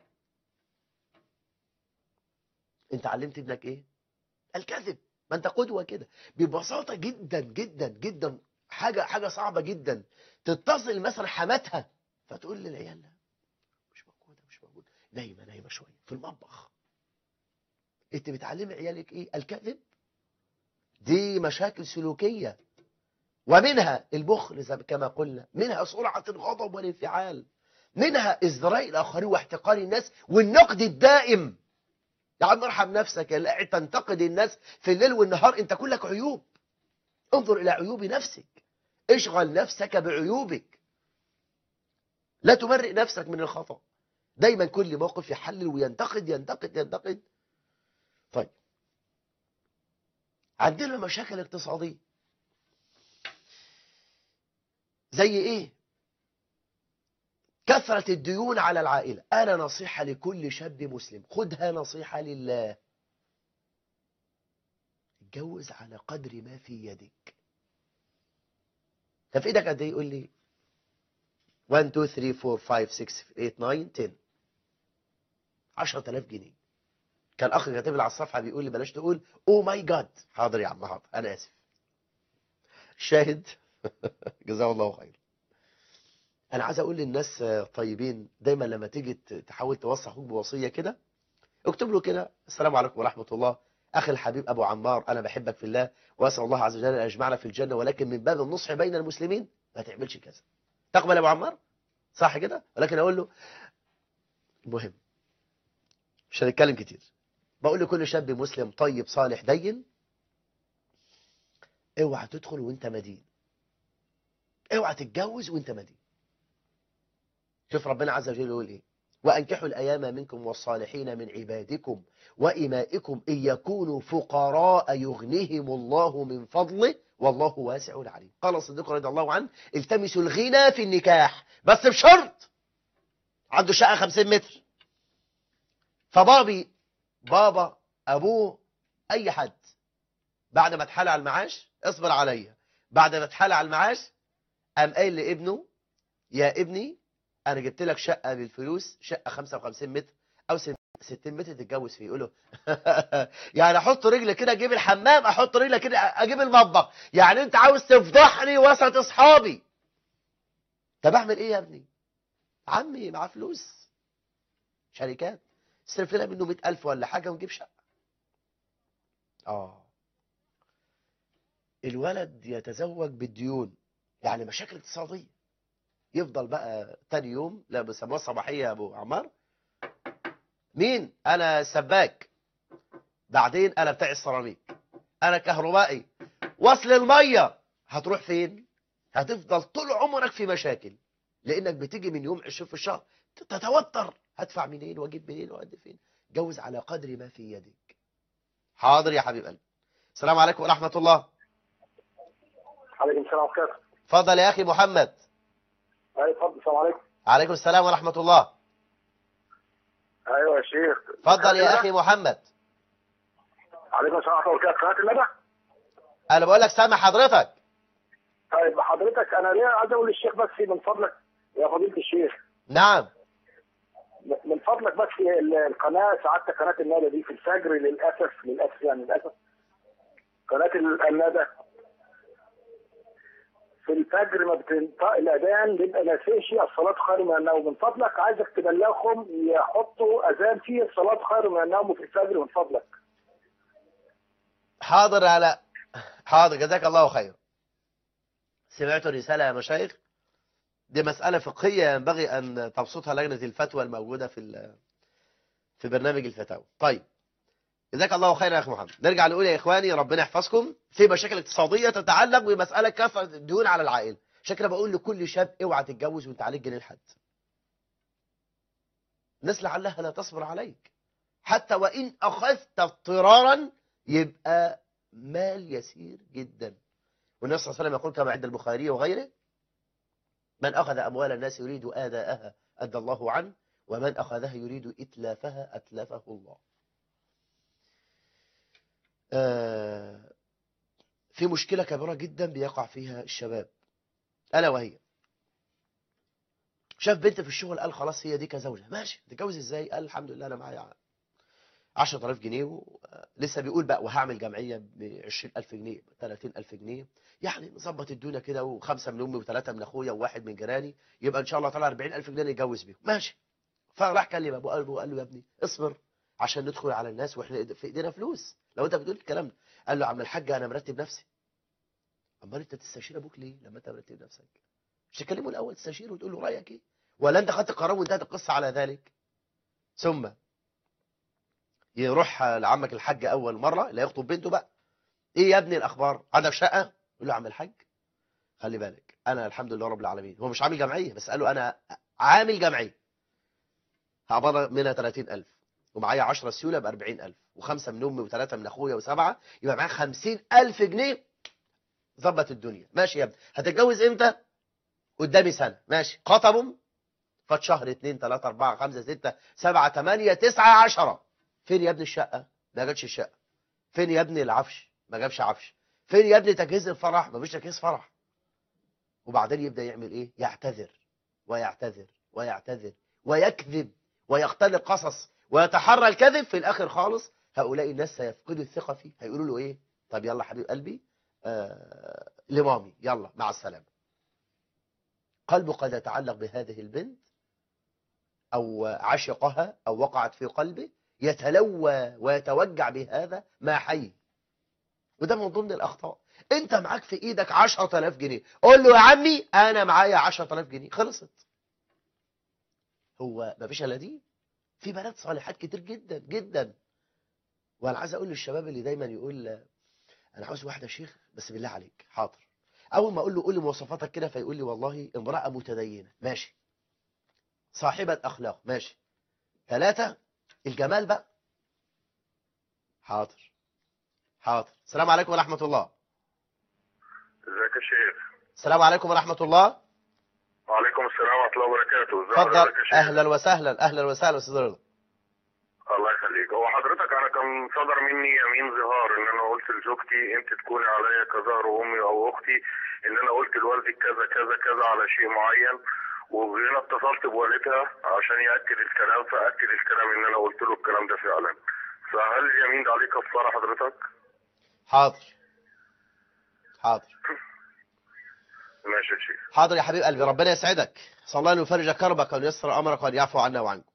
Speaker 1: انت علمت ابنك ايه الكذب ما انت قدوة كده ببساطة جدا جدا جدا حاجة حاجة صعبة جدا تتصل مثلا حماتها فتقول للعيال لا مش موجودة مش موجودة نايمة نايمة شوية في المطبخ انت بتعلمي عيالك ايه الكذب دي مشاكل سلوكية ومنها البخل زي كما قلنا منها سرعة الغضب والانفعال منها ازدراء الاخرين واحتقار الناس والنقد الدائم يا عم ارحم نفسك يا لا تنتقد الناس في الليل والنهار انت كلك عيوب انظر الى عيوب نفسك اشغل نفسك بعيوبك لا تمرئ نفسك من الخطأ دايما كل موقف يحلل وينتقد ينتقد ينتقد طيب عندنا مشاكل اقتصادية زي ايه كثرة الديون على العائلة أنا نصيحة لكل شاب مسلم خدها نصيحة لله اتجوز على قدر ما في يدك طب في ايدك قد ايه يقول لي 1 2 3 4 5 6 8 9 10 10000 جنيه كان اخ كاتب لي على الصفحه بيقول لي بلاش تقول او ماي جاد حاضر يا عم حاضر انا اسف شاهد جزاه الله خير انا عايز اقول للناس طيبين دايما لما تيجي تحاول توصي اخوك بوصيه كده اكتب له كده السلام عليكم ورحمه الله اخي الحبيب ابو عمار انا بحبك في الله واسال الله عز وجل ان يجمعنا في الجنه ولكن من باب النصح بين المسلمين ما تعملش كذا تقبل يا ابو عمار صح كده ولكن اقول له مهم مش هنتكلم كتير بقول لكل شاب مسلم طيب صالح دين اوعى تدخل وانت مدين اوعى تتجوز وانت مدين شوف ربنا عز وجل يقول ايه وانكحوا الايام منكم والصالحين من عبادكم وامائكم ان يكونوا فقراء يغنيهم الله من فضله والله واسع عليم قال الصديق رضي الله عنه التمسوا الغنى في النكاح بس بشرط عنده شقه 50 متر فبابي بابا ابوه اي حد بعد ما اتحال على المعاش اصبر عليا بعد ما اتحال على المعاش قام قايل لابنه يا ابني انا جبت لك شقه بالفلوس شقه 55 متر او 60 متر تتجوز فيه يقول له يعني احط رجلي كده اجيب الحمام احط رجلي كده اجيب المطبخ يعني انت عاوز تفضحني وسط اصحابي طب اعمل ايه يا ابني عمي معاه فلوس شركات صرف لنا منه 100000 ولا حاجه ونجيب شقه اه الولد يتزوج بالديون يعني مشاكل اقتصاديه يفضل بقى تاني يوم لا بيسموها الصباحيه يا ابو عمار مين انا سباك بعدين انا بتاع السيراميك انا كهربائي وصل الميه هتروح فين هتفضل طول عمرك في مشاكل لانك بتيجي من يوم 20 في الشهر تتوتر هدفع منين واجيب منين وادي فين جوز على قدر ما في يدك حاضر يا حبيب قلبي السلام عليكم ورحمه الله
Speaker 2: عليكم السلام ورحمة الله
Speaker 1: اتفضل يا اخي محمد
Speaker 2: أيوة اتفضل السلام عليكم
Speaker 1: عليكم السلام ورحمه الله
Speaker 2: أيوة يا شيخ
Speaker 1: اتفضل يا اخي محمد
Speaker 2: عليكم السلام ورحمة الله وبركاته قناة الندى
Speaker 1: انا بقول لك سامع حضرتك
Speaker 2: طيب حضرتك أنا ليه عايز أقول للشيخ بس من فضلك يا فضيلة الشيخ
Speaker 1: نعم
Speaker 2: من فضلك بس ال- القناة سعادتك قناة الندى دي في الفجر للأسف للأسف يعني للأسف قناة ال- الندى في الفجر ما بتنطق الأذان بيبقى ما فيش الصلاة خير من النوم من فضلك عايزك تبلغهم يحطوا أذان فيه الصلاة خير من النوم في الفجر من فضلك
Speaker 1: حاضر على حاضر جزاك الله خير سمعت الرسالة يا مشايخ دي مسألة فقهية ينبغي أن تبسطها لجنة الفتوى الموجودة في ال- في برنامج الفتاوى طيب جزاك الله خيرا يا أخي محمد نرجع نقول يا إخواني ربنا يحفظكم في مشاكل اقتصادية تتعلق بمسألة كثرة الديون على العائلة عشان كده بقول لكل شاب اوعى تتجوز وانت عليك جنيه لحد الناس لعلها لا تصبر عليك حتى وإن أخذت اضطرارا يبقى مال يسير جدا والنبي صلى الله عليه وسلم يقول كما عند البخاري وغيره من أخذ أموال الناس يريد آداءها أدى الله عنه ومن أخذها يريد إتلافها أتلفه الله آه، في مشكلة كبيرة جدا بيقع فيها الشباب ألا وهي شاف بنت في الشغل قال خلاص هي دي كزوجة ماشي تتجوز ازاي قال الحمد لله انا معايا 10000 جنيه و... لسه بيقول بقى وهعمل جمعية ب 20000 جنيه 30000 جنيه يعني نظبط الدنيا كده وخمسة من امي وثلاثة من اخويا وواحد من جيراني يبقى ان شاء الله طلع 40000 جنيه نتجوز بيهم ماشي فراح كلم ابو قلبه وقال له يا ابني اصبر عشان ندخل على الناس واحنا في ايدينا فلوس لو انت بتقول الكلام ده قال له يا عم الحاج انا مرتب نفسي امال انت تستشير ابوك ليه لما انت مرتب نفسك مش تكلمه الاول تستشيره وتقول له رايك ايه ولا انت خدت قرار وانتهت القصه على ذلك ثم يروح لعمك الحاج اول مره اللي هيخطب بنته بقى ايه يا ابني الاخبار عندك شقه يقول له يا عم الحاج خلي بالك انا الحمد لله رب العالمين هو مش عامل جمعيه بس قال له انا عامل جمعيه هقبض منها 30000 ومعايا 10 سيوله ب 40000 وخمسه من امي وثلاثه من اخويا وسبعه يبقى معايا 50000 جنيه ظبط الدنيا ماشي يا ابني هتتجوز امتى قدامي سنه ماشي خطبهم فات شهر اتنين تلاتة اربعة خمسة ستة سبعة تمانية تسعة عشرة فين يا ابني الشقة ما جاتش الشقة فين يا ابني العفش ما جابش عفش فين يا ابني تجهيز الفرح ما فيش تجهيز فرح وبعدين يبدأ يعمل ايه يعتذر ويعتذر ويعتذر ويكذب ويختلق قصص ويتحرى الكذب في الاخر خالص هؤلاء الناس سيفقدوا الثقة فيه هيقولوا له ايه طب يلا حبيب قلبي آه لمامي يلا مع السلامة قلبه قد يتعلق بهذه البنت أو عشقها أو وقعت في قلبه يتلوى ويتوجع بهذا ما حي وده من ضمن الأخطاء أنت معاك في إيدك عشرة آلاف جنيه قول له يا عمي أنا معايا عشرة آلاف جنيه خلصت هو ما فيش إلا دي في بنات صالحات كتير جدا جدا وأنا عايز أقول للشباب اللي دايما يقول أنا عاوز واحدة شيخ بس بالله عليك حاضر أول ما أقول له قول لي مواصفاتك كده فيقول لي والله امرأة متدينة ماشي صاحبة أخلاق ماشي ثلاثة الجمال بقى حاضر حاضر السلام عليكم ورحمة الله
Speaker 3: ازيك يا شيخ
Speaker 1: السلام عليكم ورحمة الله
Speaker 3: وعليكم السلام ورحمه الله وبركاته ازي
Speaker 1: اتفضل
Speaker 3: حضرتك يا شيخ
Speaker 1: أهلا وسهلا أهلا وسهلا أستاذ رضا
Speaker 3: الله يخليك هو حضرتك انا كان صدر مني يمين ظهار ان انا قلت لزوجتي انت تكوني عليا كظهر امي او اختي ان انا قلت لوالدك كذا كذا كذا على شيء معين وهنا اتصلت بوالدها عشان ياكد الكلام فاكد الكلام ان انا قلت له الكلام ده فعلا فهل اليمين ده عليه كفاره حضرتك؟
Speaker 1: حاضر حاضر
Speaker 3: ماشي يا شيخ
Speaker 1: حاضر يا حبيب قلبي ربنا يسعدك صلى الله أن يفرج كربك وأن يسر أمرك وأن يعفو عنا وعنكم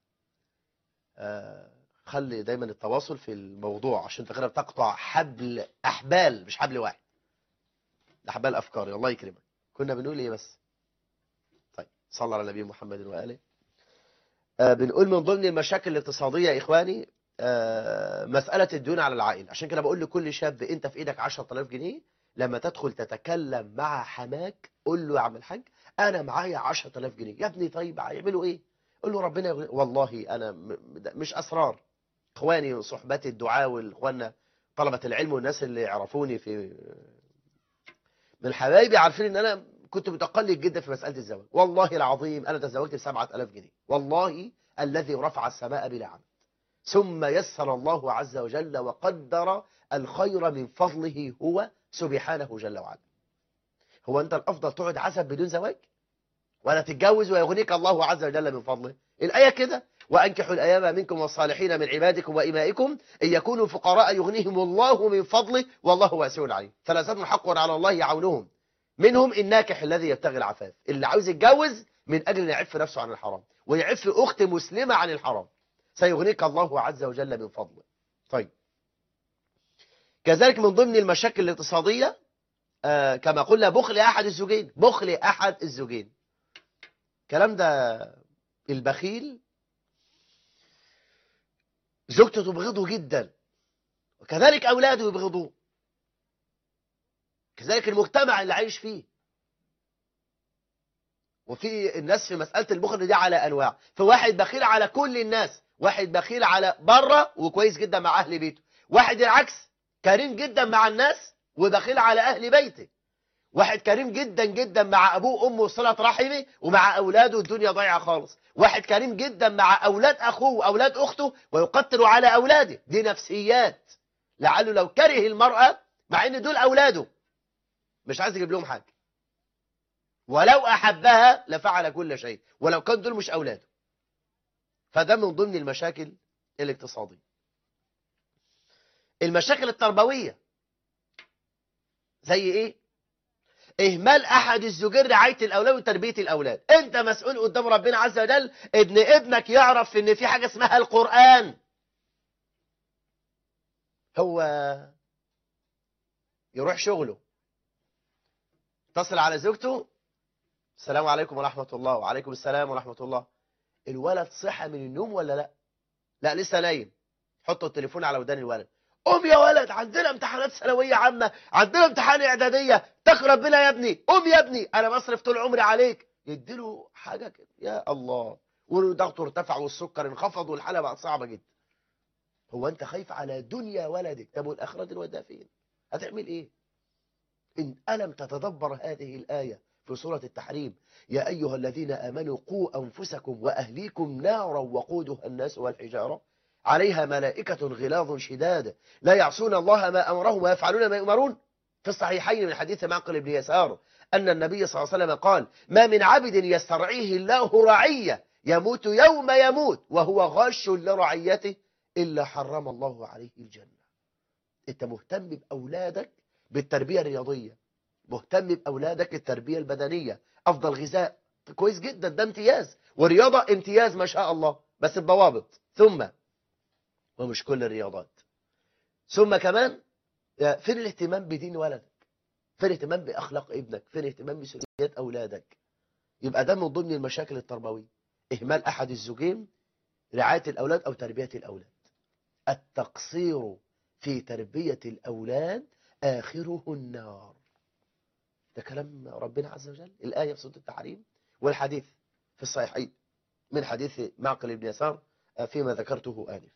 Speaker 1: آه خلي دايما التواصل في الموضوع عشان انت كده بتقطع حبل أحبال مش حبل واحد ده أحبال أفكاري الله يكرمك كنا بنقول إيه بس طيب صلى على النبي محمد وآله آه بنقول من ضمن المشاكل الاقتصادية يا إخواني آه مسألة الديون على العائلة عشان كده بقول لكل شاب أنت في إيدك 10000 جنيه لما تدخل تتكلم مع حماك قول له يا عم الحاج انا معايا 10000 جنيه يا ابني طيب هيعملوا ايه قول له ربنا يغني والله انا م- م- مش اسرار اخواني صحبتي الدعاء والاخواننا طلبة العلم والناس اللي يعرفوني في من حبايبي عارفين ان انا كنت متقلد جدا في مسألة الزواج والله العظيم انا تزوجت ب 7000 جنيه والله الذي رفع السماء بلا عمد ثم يسر الله عز وجل وقدر الخير من فضله هو سبحانه جل وعلا هو أنت الأفضل تقعد عزب بدون زواج ولا تتجوز ويغنيك الله عز وجل من فضله الآية كده وأنكحوا الأيام منكم والصالحين من عبادكم وإمائكم إن يكونوا فقراء يغنيهم الله من فضله والله واسع عليم ثلاثة حق على الله يعونهم منهم الناكح الذي يبتغي العفاف اللي عاوز يتجوز من أجل أن يعف نفسه عن الحرام ويعف أخت مسلمة عن الحرام سيغنيك الله عز وجل من فضله طيب كذلك من ضمن المشاكل الاقتصادية آه كما قلنا بخل أحد الزوجين بخل أحد الزوجين الكلام ده البخيل زوجته تبغضه جدا وكذلك أولاده يبغضوه كذلك المجتمع اللي عايش فيه وفي الناس في مسألة البخل دي على أنواع فواحد بخيل على كل الناس واحد بخيل على بره وكويس جدا مع أهل بيته واحد العكس كريم جدا مع الناس وبخيل على أهل بيته واحد كريم جدا جدا مع ابوه وامه وصله رحمه ومع اولاده الدنيا ضايعه خالص واحد كريم جدا مع اولاد اخوه واولاد اخته ويقتل على اولاده دي نفسيات لعله لو كره المراه مع ان دول اولاده مش عايز يجيب لهم حاجه ولو احبها لفعل كل شيء ولو كان دول مش اولاده فده من ضمن المشاكل الاقتصاديه المشاكل التربويه زي ايه اهمال احد الزوجين رعايه الاولاد وتربيه الاولاد انت مسؤول قدام ربنا عز وجل ابن ابنك يعرف ان في حاجه اسمها القران هو يروح شغله اتصل على زوجته السلام عليكم ورحمه الله وعليكم السلام ورحمه الله الولد صحى من النوم ولا لا لا لسه نايم حطوا التليفون على ودان الولد قوم يا ولد عندنا امتحانات ثانويه عامه عندنا امتحان اعداديه تقرب بنا يا ابني قوم يا ابني انا بصرف طول عمري عليك يديله حاجه كده يا الله وضغطه ارتفع والسكر انخفض والحاله بقت صعبه جدا هو انت خايف على دنيا ولدك طب والاخره دلوقتي فين هتعمل ايه ان الم تتدبر هذه الايه في سوره التحريم يا ايها الذين امنوا قوا انفسكم واهليكم نارا وقودها الناس والحجاره عليها ملائكة غلاظ شداد لا يعصون الله ما أمرهم ويفعلون ما يؤمرون في الصحيحين من حديث معقل بن يسار أن النبي صلى الله عليه وسلم قال ما من عبد يسترعيه الله رعية يموت يوم يموت وهو غاش لرعيته إلا حرم الله عليه الجنة أنت مهتم بأولادك بالتربية الرياضية مهتم بأولادك التربية البدنية أفضل غذاء كويس جدا ده امتياز ورياضة امتياز ما شاء الله بس بضوابط ثم ومش كل الرياضات ثم كمان فين الاهتمام بدين ولدك فين الاهتمام بأخلاق ابنك فين الاهتمام بسلوكيات أولادك يبقى ده من ضمن المشاكل التربوية إهمال أحد الزوجين رعاية الأولاد أو تربية الأولاد التقصير في تربية الأولاد آخره النار ده كلام ربنا عز وجل الآية في سورة التحريم والحديث في الصحيحين من حديث معقل بن يسار فيما ذكرته آنف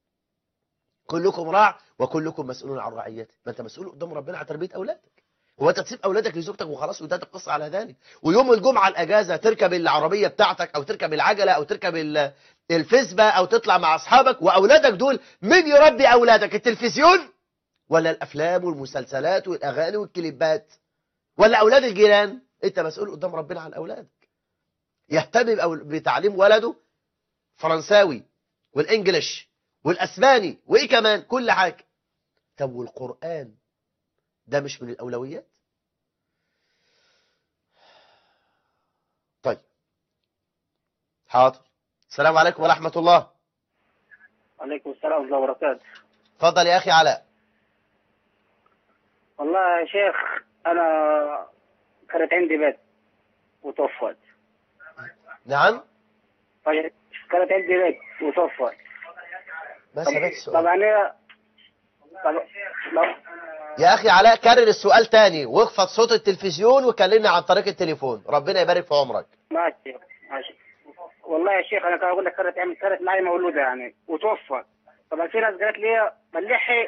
Speaker 1: كلكم راع وكلكم مسؤول عن رعيته ما انت مسؤول قدام ربنا عن تربيه اولادك هو انت تسيب اولادك لزوجتك وخلاص وده القصه على ذلك ويوم الجمعه الاجازه تركب العربيه بتاعتك او تركب العجله او تركب الفسبه او تطلع مع اصحابك واولادك دول مين يربي اولادك التلفزيون ولا الافلام والمسلسلات والاغاني والكليبات ولا اولاد الجيران انت مسؤول قدام ربنا عن اولادك يهتم بتعليم ولده فرنساوي والانجليش والاسباني وايه كمان كل حاجه طب والقران ده مش من الاولويات طيب حاضر السلام عليكم ورحمه الله
Speaker 4: عليكم السلام ورحمة الله وبركاته
Speaker 1: اتفضل يا اخي علاء
Speaker 4: والله يا شيخ أنا كانت عندي بيت وتوفت
Speaker 1: نعم
Speaker 4: طيب، كانت عندي بيت وتوفت
Speaker 1: ما سمعت السؤال
Speaker 4: طبعا هي طب... لو...
Speaker 1: يا اخي علاء كرر السؤال تاني واخفض صوت التلفزيون وكلمني عن طريق التليفون ربنا يبارك في عمرك
Speaker 4: ماشي ماشي والله يا شيخ أنا كان أقول لك كانت عندي كانت معي مولودة يعني وتوفت طبعا في ناس قالت لي بلحي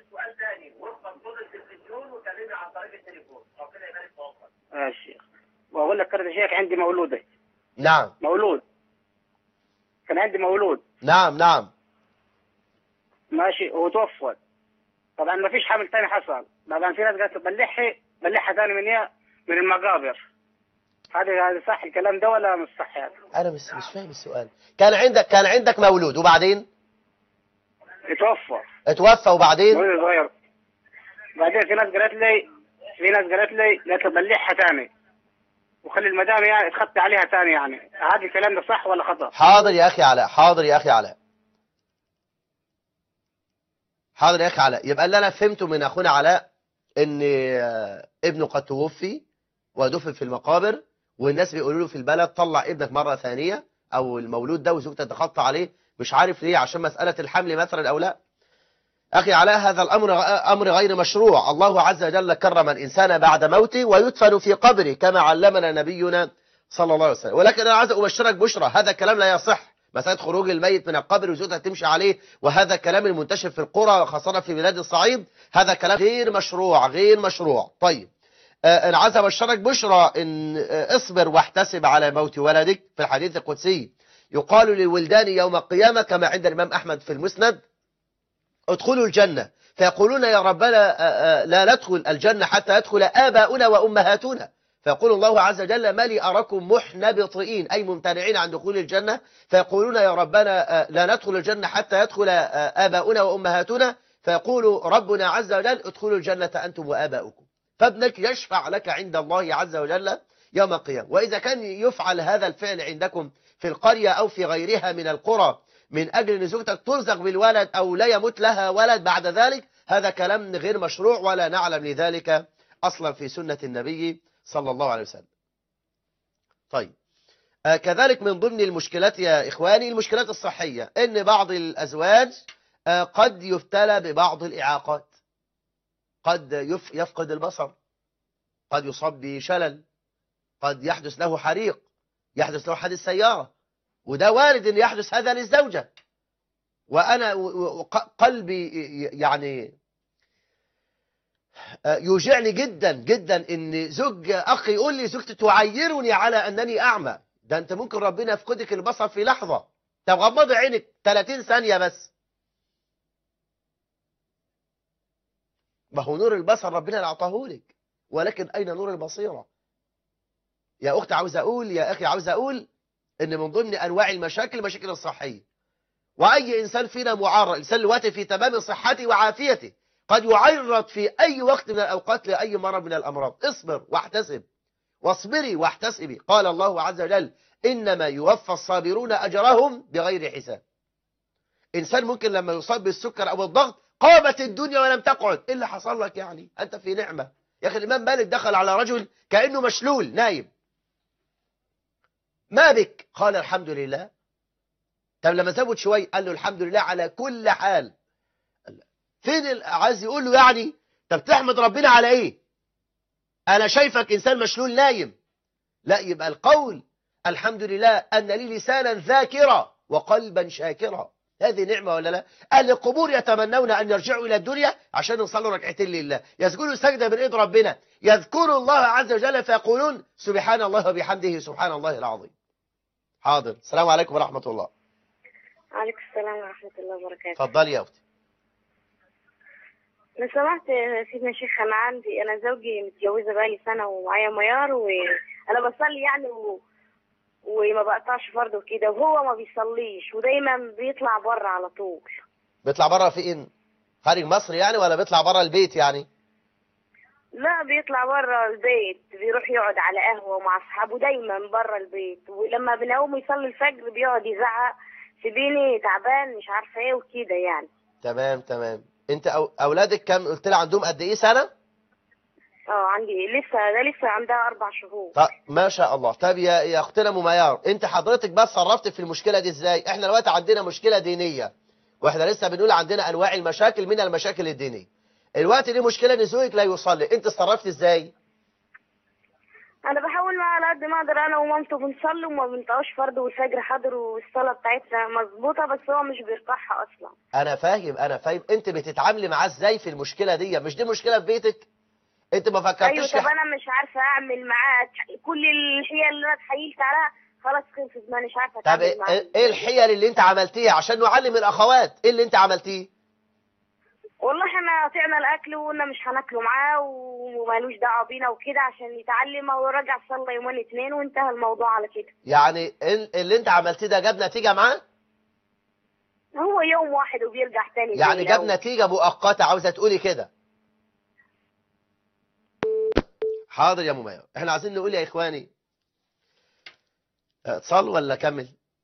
Speaker 4: يا شيخ واقول لك كانت يا شيخ عندي مولوده
Speaker 1: نعم
Speaker 4: مولود كان عندي مولود
Speaker 1: نعم نعم
Speaker 4: ماشي وتوفت طبعا ما فيش حمل تاني حصل طبعا في ناس قالت بلحي بلحها تاني من ايه من المقابر هذا هذا صح الكلام ده ولا مش صح يعني
Speaker 1: انا مش مش فاهم السؤال كان عندك كان عندك مولود وبعدين
Speaker 4: يتوفى
Speaker 1: اتوفى وبعدين
Speaker 4: مولود صغير بعدين في ناس قالت لي في ناس قالت لي قالت لي بلحها تاني وخلي المدام يعني تخطي عليها تاني يعني هذا الكلام ده صح ولا خطأ؟
Speaker 1: حاضر يا اخي علاء حاضر يا اخي علاء حاضر يا اخي علاء يبقى اللي انا فهمته من اخونا علاء ان آه، ابنه قد توفي ودفن في المقابر والناس بيقولوا له في البلد طلع ابنك مره ثانيه او المولود ده وزوجته تتخطى عليه مش عارف ليه عشان مساله الحمل مثلا او لا اخي علاء هذا الامر امر غير مشروع الله عز وجل كرم الانسان بعد موته ويدفن في قبره كما علمنا نبينا صلى الله عليه وسلم ولكن انا عايز ابشرك بشرى هذا كلام لا يصح مسألة خروج الميت من القبر وزوجتها تمشي عليه وهذا كلام المنتشر في القرى خاصة في بلاد الصعيد هذا كلام غير مشروع غير مشروع طيب آه، ان عز بشرك بشرى ان آه، اصبر واحتسب على موت ولدك في الحديث القدسي يقال للولدان يوم القيامة كما عند الإمام أحمد في المسند ادخلوا الجنة فيقولون يا ربنا آه، آه، لا ندخل الجنة حتى يدخل آباؤنا وأمهاتنا فيقول الله عز وجل ما لي أراكم محنبطئين أي ممتنعين عن دخول الجنة فيقولون يا ربنا آه، لا ندخل الجنة حتى يدخل آه، آباؤنا وأمهاتنا فيقول ربنا عز وجل ادخلوا الجنة أنتم وآباؤكم فابنك يشفع لك عند الله عز وجل يوم القيامة وإذا كان يفعل هذا الفعل عندكم في القرية أو في غيرها من القرى من أجل أن زوجتك ترزق بالولد أو لا يموت لها ولد بعد ذلك هذا كلام غير مشروع ولا نعلم لذلك أصلا في سنة النبي صلى الله عليه وسلم طيب آه كذلك من ضمن المشكلات يا إخواني المشكلات الصحية أن بعض الأزواج آه قد يبتلى ببعض الإعاقات قد يف يفقد البصر قد يصاب بشلل قد يحدث له حريق يحدث له حادث سيارة وده وارد أن يحدث هذا للزوجة وأنا و- و- قلبي يعني آه، يوجعني جدا جدا ان زوج اخي يقول لي زوجتي تعيرني على انني اعمى ده انت ممكن ربنا يفقدك البصر في لحظه طب غمضي عينك 30 ثانيه بس ما هو نور البصر ربنا اللي اعطاه لك ولكن اين نور البصيره يا اختي عاوز اقول يا اخي عاوز اقول ان من ضمن انواع المشاكل المشاكل الصحيه واي انسان فينا معرض الانسان دلوقتي في تمام صحته وعافيته قد يعرض في أي وقت من الأوقات لأي مرض من الأمراض اصبر واحتسب واصبري واحتسبي قال الله عز وجل إنما يوفى الصابرون أجرهم بغير حساب إنسان ممكن لما يصاب بالسكر أو الضغط قامت الدنيا ولم تقعد إيه اللي حصل لك يعني أنت في نعمة يا أخي الإمام مالك دخل على رجل كأنه مشلول نايم ما بك قال الحمد لله طب لما ثبت شوي قال له الحمد لله على كل حال فين ال- عايز يقول له يعني طب تحمد ربنا على ايه انا شايفك انسان مشلول نايم لا يبقى القول الحمد لله ان لي لسانا ذاكرا وقلبا شاكرا هذه نعمة ولا لا أهل القبور يتمنون أن يرجعوا إلى الدنيا عشان يصلوا ركعتين لله يسجدوا سجدة من إيد ربنا يذكروا الله عز وجل فيقولون سبحان الله وبحمده سبحان الله العظيم حاضر السلام عليكم ورحمة الله
Speaker 5: عليكم السلام ورحمة الله وبركاته
Speaker 1: اتفضلي يا أختي
Speaker 5: لو سمحت يا سيدنا شيخ أنا عندي أنا زوجي متجوزة بقالي سنة ومعايا ميار وأنا بصلي يعني و... وما بقطعش فرض وكده وهو ما بيصليش ودايما بيطلع بره على طول
Speaker 1: بيطلع بره فين خارج مصر يعني ولا بيطلع بره البيت يعني
Speaker 5: لا بيطلع بره البيت بيروح يقعد على قهوة مع أصحابه دايما بره البيت ولما بنقوم يصلي الفجر بيقعد يزعق سيبيني تعبان مش عارفة ايه وكده يعني
Speaker 1: تمام تمام انت أو اولادك كم قلت لي عندهم قد ايه سنه
Speaker 5: اه عندي لسه ده لسه عندها أربع شهور
Speaker 1: طب ما شاء الله طب يا يا اختنا مميار انت حضرتك بس صرفت في المشكله دي ازاي احنا دلوقتي عندنا مشكله دينيه واحنا لسه بنقول عندنا انواع المشاكل من المشاكل الدينيه الوقت دي مشكله ان زوجك لا يصلي انت صرفت ازاي
Speaker 5: انا بحاول معاه على قد ما اقدر انا ومامته بنصلي وما بنطقاش فرض والفجر حاضر والصلاه بتاعتنا مظبوطه بس هو مش بيركعها اصلا
Speaker 1: انا فاهم انا فاهم انت بتتعاملي معاه ازاي في المشكله دي مش دي مشكله في بيتك انت ما
Speaker 5: ايوه
Speaker 1: فكرتش
Speaker 5: طب
Speaker 1: في ح-
Speaker 5: انا مش عارفه اعمل معاه كل الحيل اللي انا اتحايلت عليها خلاص خلصت ما مش عارفه
Speaker 1: طب
Speaker 5: اتعامل
Speaker 1: ايه
Speaker 5: معاه
Speaker 1: ايه الحيل اللي انت عملتيها عشان نعلم الاخوات ايه اللي انت عملتيه
Speaker 5: والله احنا قطعنا الاكل وقلنا مش هناكله معاه ومالوش دعوه بينا وكده عشان يتعلم ورجع صلى يومين اتنين وانتهى الموضوع على كده
Speaker 1: يعني ال- اللي انت عملتيه ده جاب نتيجه معاه
Speaker 5: هو يوم واحد وبيرجع تاني زي
Speaker 1: يعني جاب
Speaker 5: الأول.
Speaker 1: نتيجة مؤقتة عاوزة تقولي كده حاضر يا مميز احنا عايزين نقول يا اخواني اتصال ولا كمل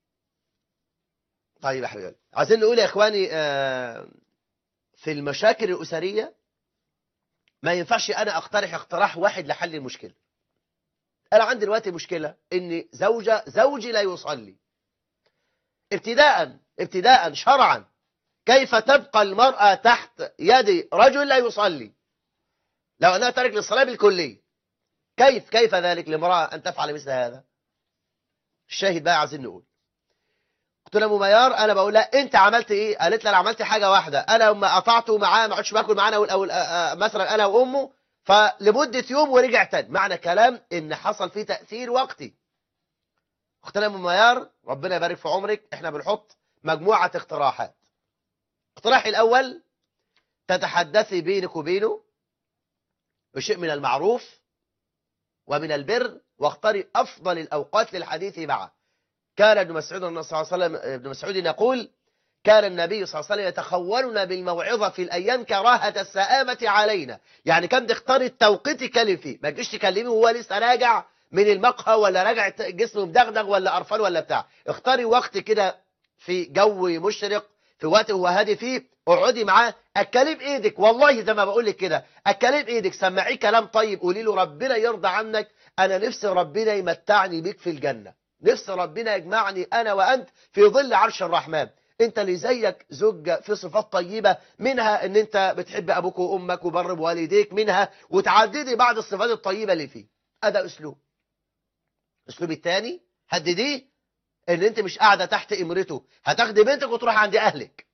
Speaker 1: طيب يا حبيبي عايزين نقول يا اخواني آه، في المشاكل الاسريه ما ينفعش انا اقترح اقتراح واحد لحل المشكله انا عندي دلوقتي مشكله ان زوجه زوجي لا يصلي ابتداء ابتداء شرعا كيف تبقى المرأة تحت يد رجل لا يصلي لو أنها ترك للصلاة بالكلية كيف كيف ذلك لامرأة أن تفعل مثل هذا الشاهد بقى عايزين نقول قلت لها مميار انا بقول لها انت عملت ايه قالت لي انا عملت حاجه واحده انا لما قطعته معاه ما عدتش باكل معانا أو أو مثلا انا وامه فلمدة يوم ورجع تاني معنى كلام ان حصل فيه تأثير وقتي اختنا ام ميار ربنا يبارك في عمرك احنا بنحط مجموعة اقتراحات اقتراح الاول تتحدثي بينك وبينه بشيء من المعروف ومن البر واختاري افضل الاوقات للحديث معه كان ابن مسعود صلى الله عليه وسلم ابن مسعود يقول كان النبي صلى الله عليه وسلم يتخولنا بالموعظة في الأيام كراهة السآمة علينا يعني كان تختار التوقيت تكلم فيه ما تجيش تكلمه وهو لسه راجع من المقهى ولا راجع جسمه مدغدغ ولا قرفان ولا بتاع اختاري وقت كده في جو مشرق في وقت هو هادي فيه اقعدي معاه اتكلم ايدك والله زي ما بقول لك كده اتكلم ايدك سمعيه كلام طيب قولي له ربنا يرضى عنك انا نفسي ربنا يمتعني بيك في الجنة نفسي ربنا يجمعني انا وانت في ظل عرش الرحمن انت اللي زيك زوج في صفات طيبة منها ان انت بتحب ابوك وامك وبر بوالديك منها وتعددي بعض الصفات الطيبة اللي فيه هذا اسلوب الاسلوب الثاني هدديه ان انت مش قاعدة تحت امرته هتاخدي بنتك وتروح عند اهلك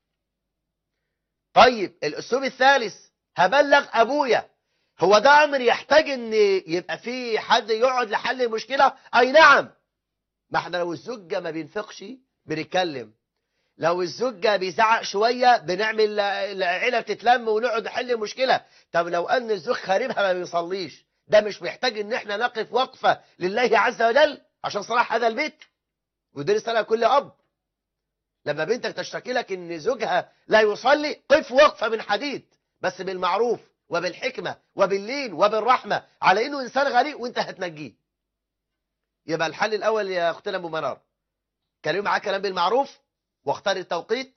Speaker 1: طيب الاسلوب الثالث هبلغ ابويا هو ده امر يحتاج ان يبقى في حد يقعد لحل المشكلة اي نعم ما احنا لو الزوجة ما بينفقش بنتكلم لو الزوجة بيزعق شوية بنعمل العيلة بتتلم ونقعد نحل المشكلة طب لو أن الزوج خاربها ما بيصليش ده مش محتاج ان احنا نقف وقفة لله عز وجل عشان صلاح هذا البيت ودي رسالة كل أب لما بنتك تشتكي لك ان زوجها لا يصلي قف وقفة من حديد بس بالمعروف وبالحكمة وباللين وبالرحمة على انه انسان غريب وانت هتنجيه يبقى الحل الاول يا اختنا ابو منار كلمة معاه كلام بالمعروف واختار التوقيت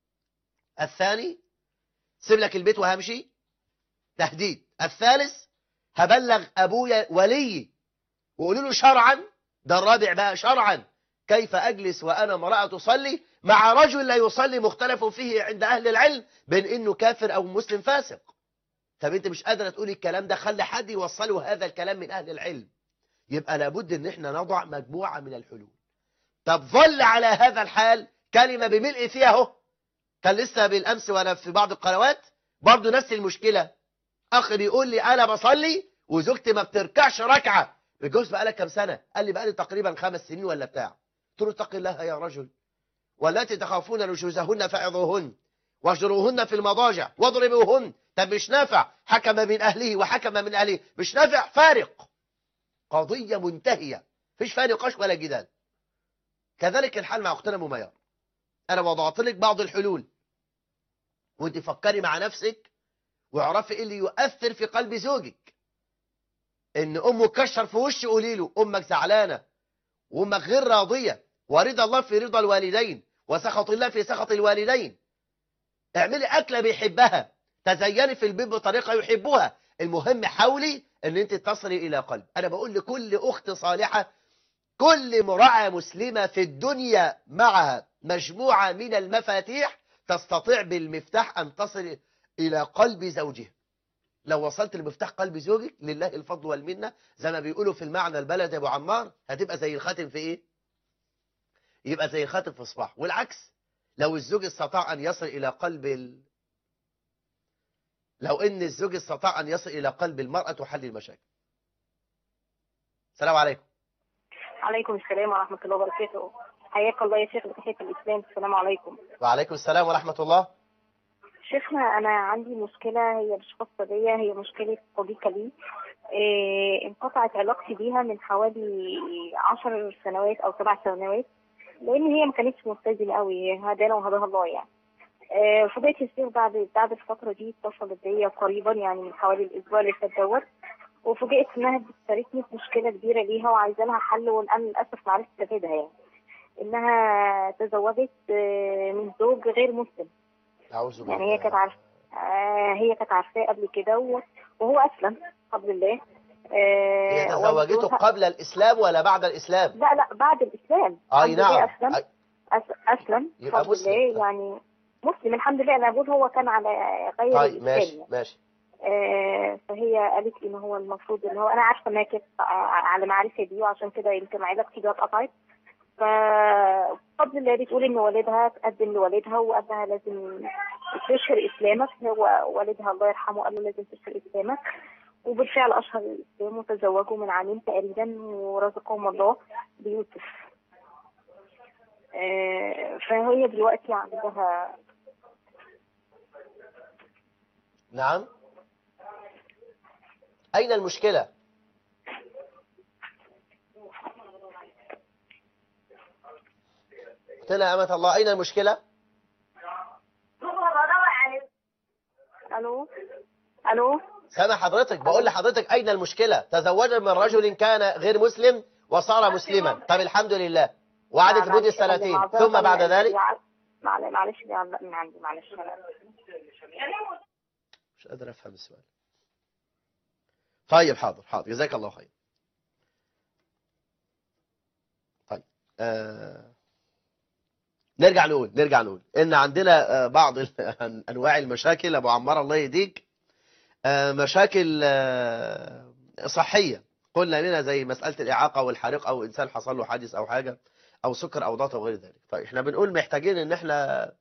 Speaker 1: الثاني سيب لك البيت وهمشي تهديد الثالث هبلغ ابويا ولي وقولوا له شرعا ده الرابع بقى شرعا كيف اجلس وانا امراه تصلي مع رجل لا يصلي مختلف فيه عند اهل العلم بين انه كافر او مسلم فاسق طب انت مش قادره تقولي الكلام ده خلي حد يوصله هذا الكلام من اهل العلم يبقى لابد ان احنا نضع مجموعه من الحلول طب ظل على هذا الحال كلمة بملء فيها اهو كان لسه بالأمس وأنا في بعض القنوات برضه نفس المشكلة أخ بيقول لي أنا بصلي وزوجتي ما بتركعش ركعة الجوز بقى لك كام سنة قال لي بقى لي تقريبا خمس سنين ولا بتاع قلت له اتق الله يا رجل والتي تخافون نشوزهن فعظوهن واهجروهن في المضاجع واضربوهن طب مش نافع حكم من أهله وحكم من أهله مش نافع فارق قضية منتهية فيش فيها نقاش ولا جدال كذلك الحال مع أختنا مميار أنا وضعت لك بعض الحلول وانت فكري مع نفسك واعرفي ايه اللي يؤثر في قلب زوجك ان امه كشر في وش قولي له امك زعلانه وامك غير راضيه ورضا الله في رضا الوالدين وسخط الله في سخط الوالدين اعملي اكله بيحبها تزيني في البيت بطريقه يحبها المهم حاولي ان انت تصلي الى قلب انا بقول لكل اخت صالحه كل امراه مسلمه في الدنيا معها مجموعه من المفاتيح تستطيع بالمفتاح ان تصل الى قلب زوجها لو وصلت لمفتاح قلب زوجك لله الفضل والمنه زي ما بيقولوا في المعنى البلد يا ابو عمار هتبقى زي الخاتم في ايه يبقى زي الخاتم في صباح والعكس لو الزوج استطاع ان يصل الى قلب ال... لو ان الزوج استطاع ان يصل الى قلب المراه تحل المشاكل السلام عليكم
Speaker 6: عليكم السلام ورحمة الله وبركاته حياك الله يا شيخ بتحية الإسلام السلام عليكم
Speaker 1: وعليكم السلام ورحمه الله
Speaker 6: شيخنا أنا عندي مشكلة هي مش خاصة بيا هي مشكلة صديقة لي إيه انقطعت علاقتي بيها من حوالي عشر سنوات أو سبع سنوات لأن هي ما كانتش ملتزمة قوي هدانا وهداها الله يعني إيه فبقيت الشيخ بعد بعد الفترة دي اتصلت بيا قريبا يعني من حوالي الأسبوع اللي فات دوت وفوجئت انها بتشاركني في مشكله كبيره ليها وعايزه لها حل وانا للاسف ما عرفتش افيدها يعني انها تزوجت آه، من زوج غير مسلم
Speaker 1: اعوذ بالله
Speaker 6: يعني هي كانت عارفه آه، هي كانت عارفاه قبل كده و- وهو اسلم الحمد لله آه،
Speaker 1: هي تزوجته
Speaker 6: وزوجها-
Speaker 1: قبل الاسلام ولا بعد الاسلام
Speaker 6: لا لا بعد الاسلام
Speaker 1: اي
Speaker 6: الحمد لله
Speaker 1: نعم
Speaker 6: اسلم
Speaker 1: أي-
Speaker 6: أس- اسلم
Speaker 1: يبقى
Speaker 6: الحمد
Speaker 1: مسلم.
Speaker 6: لله يعني مسلم الحمد لله انا بقول هو كان على غير
Speaker 1: طيب
Speaker 6: الاسلام
Speaker 1: ماشي
Speaker 6: يعني.
Speaker 1: ماشي
Speaker 6: آه، فهي قالت لي ان هو المفروض ان هو انا عارفه انها كانت على معرفه بيه وعشان كده يمكن علاقتي بيها اتقطعت فبفضل الله بتقول ان والدها تقدم لوالدها وقال لها لازم تشهر اسلامك هو والدها الله يرحمه قال له لازم تشهر اسلامك وبالفعل أشهر الإسلام وتزوجوا من عامين تقريبا ورزقهم الله بيوسف آه، فهي دلوقتي عندها
Speaker 1: نعم أين المشكلة قلت لها يا أمة الله أين المشكلة
Speaker 6: ألو ألو
Speaker 1: سامع حضرتك بقول لحضرتك أين المشكلة تزوج من رجل كان غير مسلم وصار مسلما طب الحمد لله وقعدت لمدة
Speaker 6: معلش،
Speaker 1: سنتين
Speaker 6: معذرة
Speaker 1: ثم بعد
Speaker 6: من-
Speaker 1: ذلك
Speaker 6: معل- معلش بيعلق من عندي معلش
Speaker 1: مش قادر أفهم السؤال طيب حاضر حاضر جزاك الله خير طيب آه نرجع نقول نرجع نقول ان عندنا آه بعض ال- انواع المشاكل ابو عمار الله يهديك آه مشاكل آه صحيه قلنا منها زي مساله الاعاقه والحريق او انسان حصل له حادث او حاجه او سكر او ضغط او غير ذلك طيب احنا بنقول محتاجين ان احنا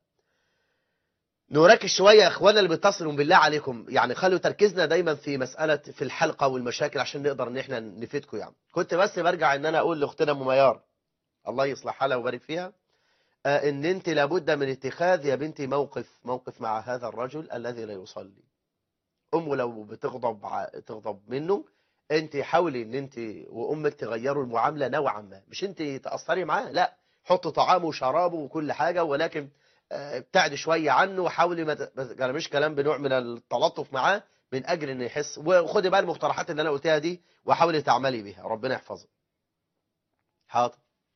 Speaker 1: نركز شويه يا اخوانا اللي بيتصلوا بالله عليكم يعني خلوا تركيزنا دايما في مساله في الحلقه والمشاكل عشان نقدر ان احنا نفيدكم يعني كنت بس برجع ان انا اقول لاختنا ام ميار الله يصلح حالها ويبارك فيها آه، ان انت لابد من اتخاذ يا بنتي موقف موقف مع هذا الرجل الذي لا يصلي امه لو بتغضب ع- تغضب منه انت حاولي ان انت وامك تغيروا المعامله نوعا ما مش انت تاثري معاه لا حطي طعامه وشرابه وكل حاجه ولكن آه، ابتعدي شويه عنه وحاولي ما ت- ما تكلميش كلام بنوع من التلطف معاه من اجل انه يحس وخدي بقى المقترحات اللي انا قلتها دي وحاولي تعملي بيها ربنا يحفظك حاضر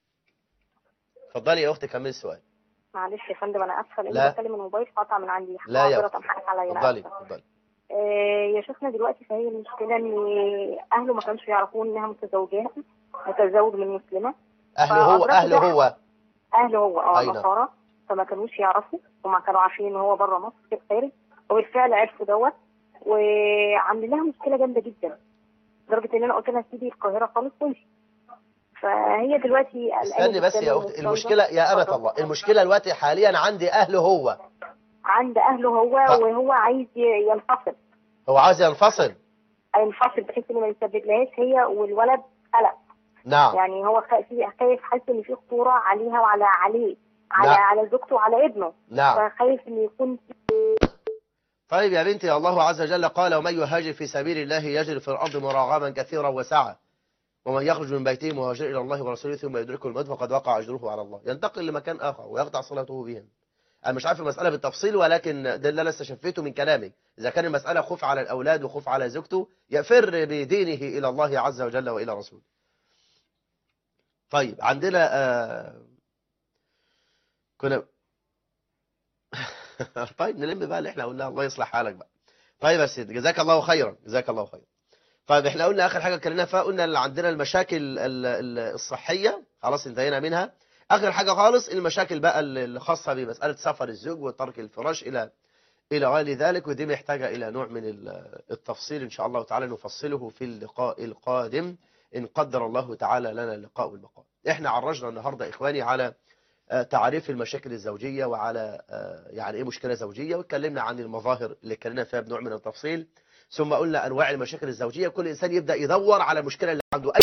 Speaker 1: اتفضلي يا اختي كملي السؤال
Speaker 6: معلش يا فندم انا اسفه لاني
Speaker 1: لا.
Speaker 6: بتكلم الموبايل قطع من عندي
Speaker 1: لا يا
Speaker 6: معذرة حقك عليا أنا
Speaker 1: اتفضلي
Speaker 6: آسفة.
Speaker 1: اتفضلي
Speaker 6: آه، يا شيخنا دلوقتي فهي المشكله ان اهله ما كانش يعرفون انها متزوجه متزوج من مسلمه
Speaker 1: اهله هو
Speaker 6: فأدركوا
Speaker 1: اهله
Speaker 6: ده.
Speaker 1: هو
Speaker 6: اهله هو اه
Speaker 1: أي نعم.
Speaker 6: نصارى فما كانوش يعرفوا وما كانوا عارفين ان هو بره مصر في الخارج وبالفعل عرفوا دوت وعاملين لها مشكله جامده جدا لدرجه ان انا قلت لها سيبي القاهره خالص وامشي فهي دلوقتي قلقانة
Speaker 1: استني بس
Speaker 6: جداً
Speaker 1: يا
Speaker 6: من
Speaker 1: اختي
Speaker 6: الموضوع
Speaker 1: المشكله
Speaker 6: ده.
Speaker 1: يا امه
Speaker 6: اتفضل.
Speaker 1: الله المشكله دلوقتي حاليا عندي اهله هو
Speaker 6: عند اهله هو
Speaker 1: ف-
Speaker 6: وهو عايز ي- ينفصل
Speaker 1: هو عاوز ينفصل
Speaker 6: ينفصل بحيث ان ما يسببلهاش هي والولد قلق
Speaker 1: نعم
Speaker 6: يعني هو خا- في- خايف حاسس ان في خطوره عليها وعلى عليه على
Speaker 1: نعم.
Speaker 6: على زوجته وعلى ابنه
Speaker 1: نعم
Speaker 6: فخايف ان يكون
Speaker 1: طيب يا بنتي الله عز وجل قال ومن يهاجر في سبيل الله يجري في الأرض مراغما كثيرا وسعة ومن يخرج من بيته مهاجر إلى الله ورسوله ثم يدركه الموت فقد وقع أجره على الله ينتقل لمكان آخر ويقطع صلاته بهم أنا مش عارف المسألة بالتفصيل ولكن ده اللي أنا استشفيته من كلامك إذا كان المسألة خوف على الأولاد وخوف على زوجته يفر بدينه إلى الله عز وجل وإلى رسوله طيب عندنا آه كنا طيب نلم بقى اللي احنا قلناه الله يصلح حالك بقى طيب يا سيدي جزاك الله خيرا جزاك الله خيرا طيب احنا قلنا اخر حاجه اتكلمنا فيها قلنا اللي عندنا المشاكل ال- ال- الصحيه خلاص انتهينا منها اخر حاجه خالص المشاكل بقى اللي خاصه بمساله سفر الزوج وترك الفراش الى الى غير ذلك ودي محتاجه الى نوع من ال- التفصيل ان شاء الله تعالى نفصله في اللقاء القادم ان قدر الله تعالى لنا اللقاء والبقاء احنا عرجنا النهارده اخواني على آه، تعريف المشاكل الزوجية وعلى آه، يعني ايه مشكلة زوجية واتكلمنا عن المظاهر اللي اتكلمنا فيها بنوع من التفصيل ثم قلنا انواع المشاكل الزوجية كل انسان يبدأ يدور على المشكلة اللي عنده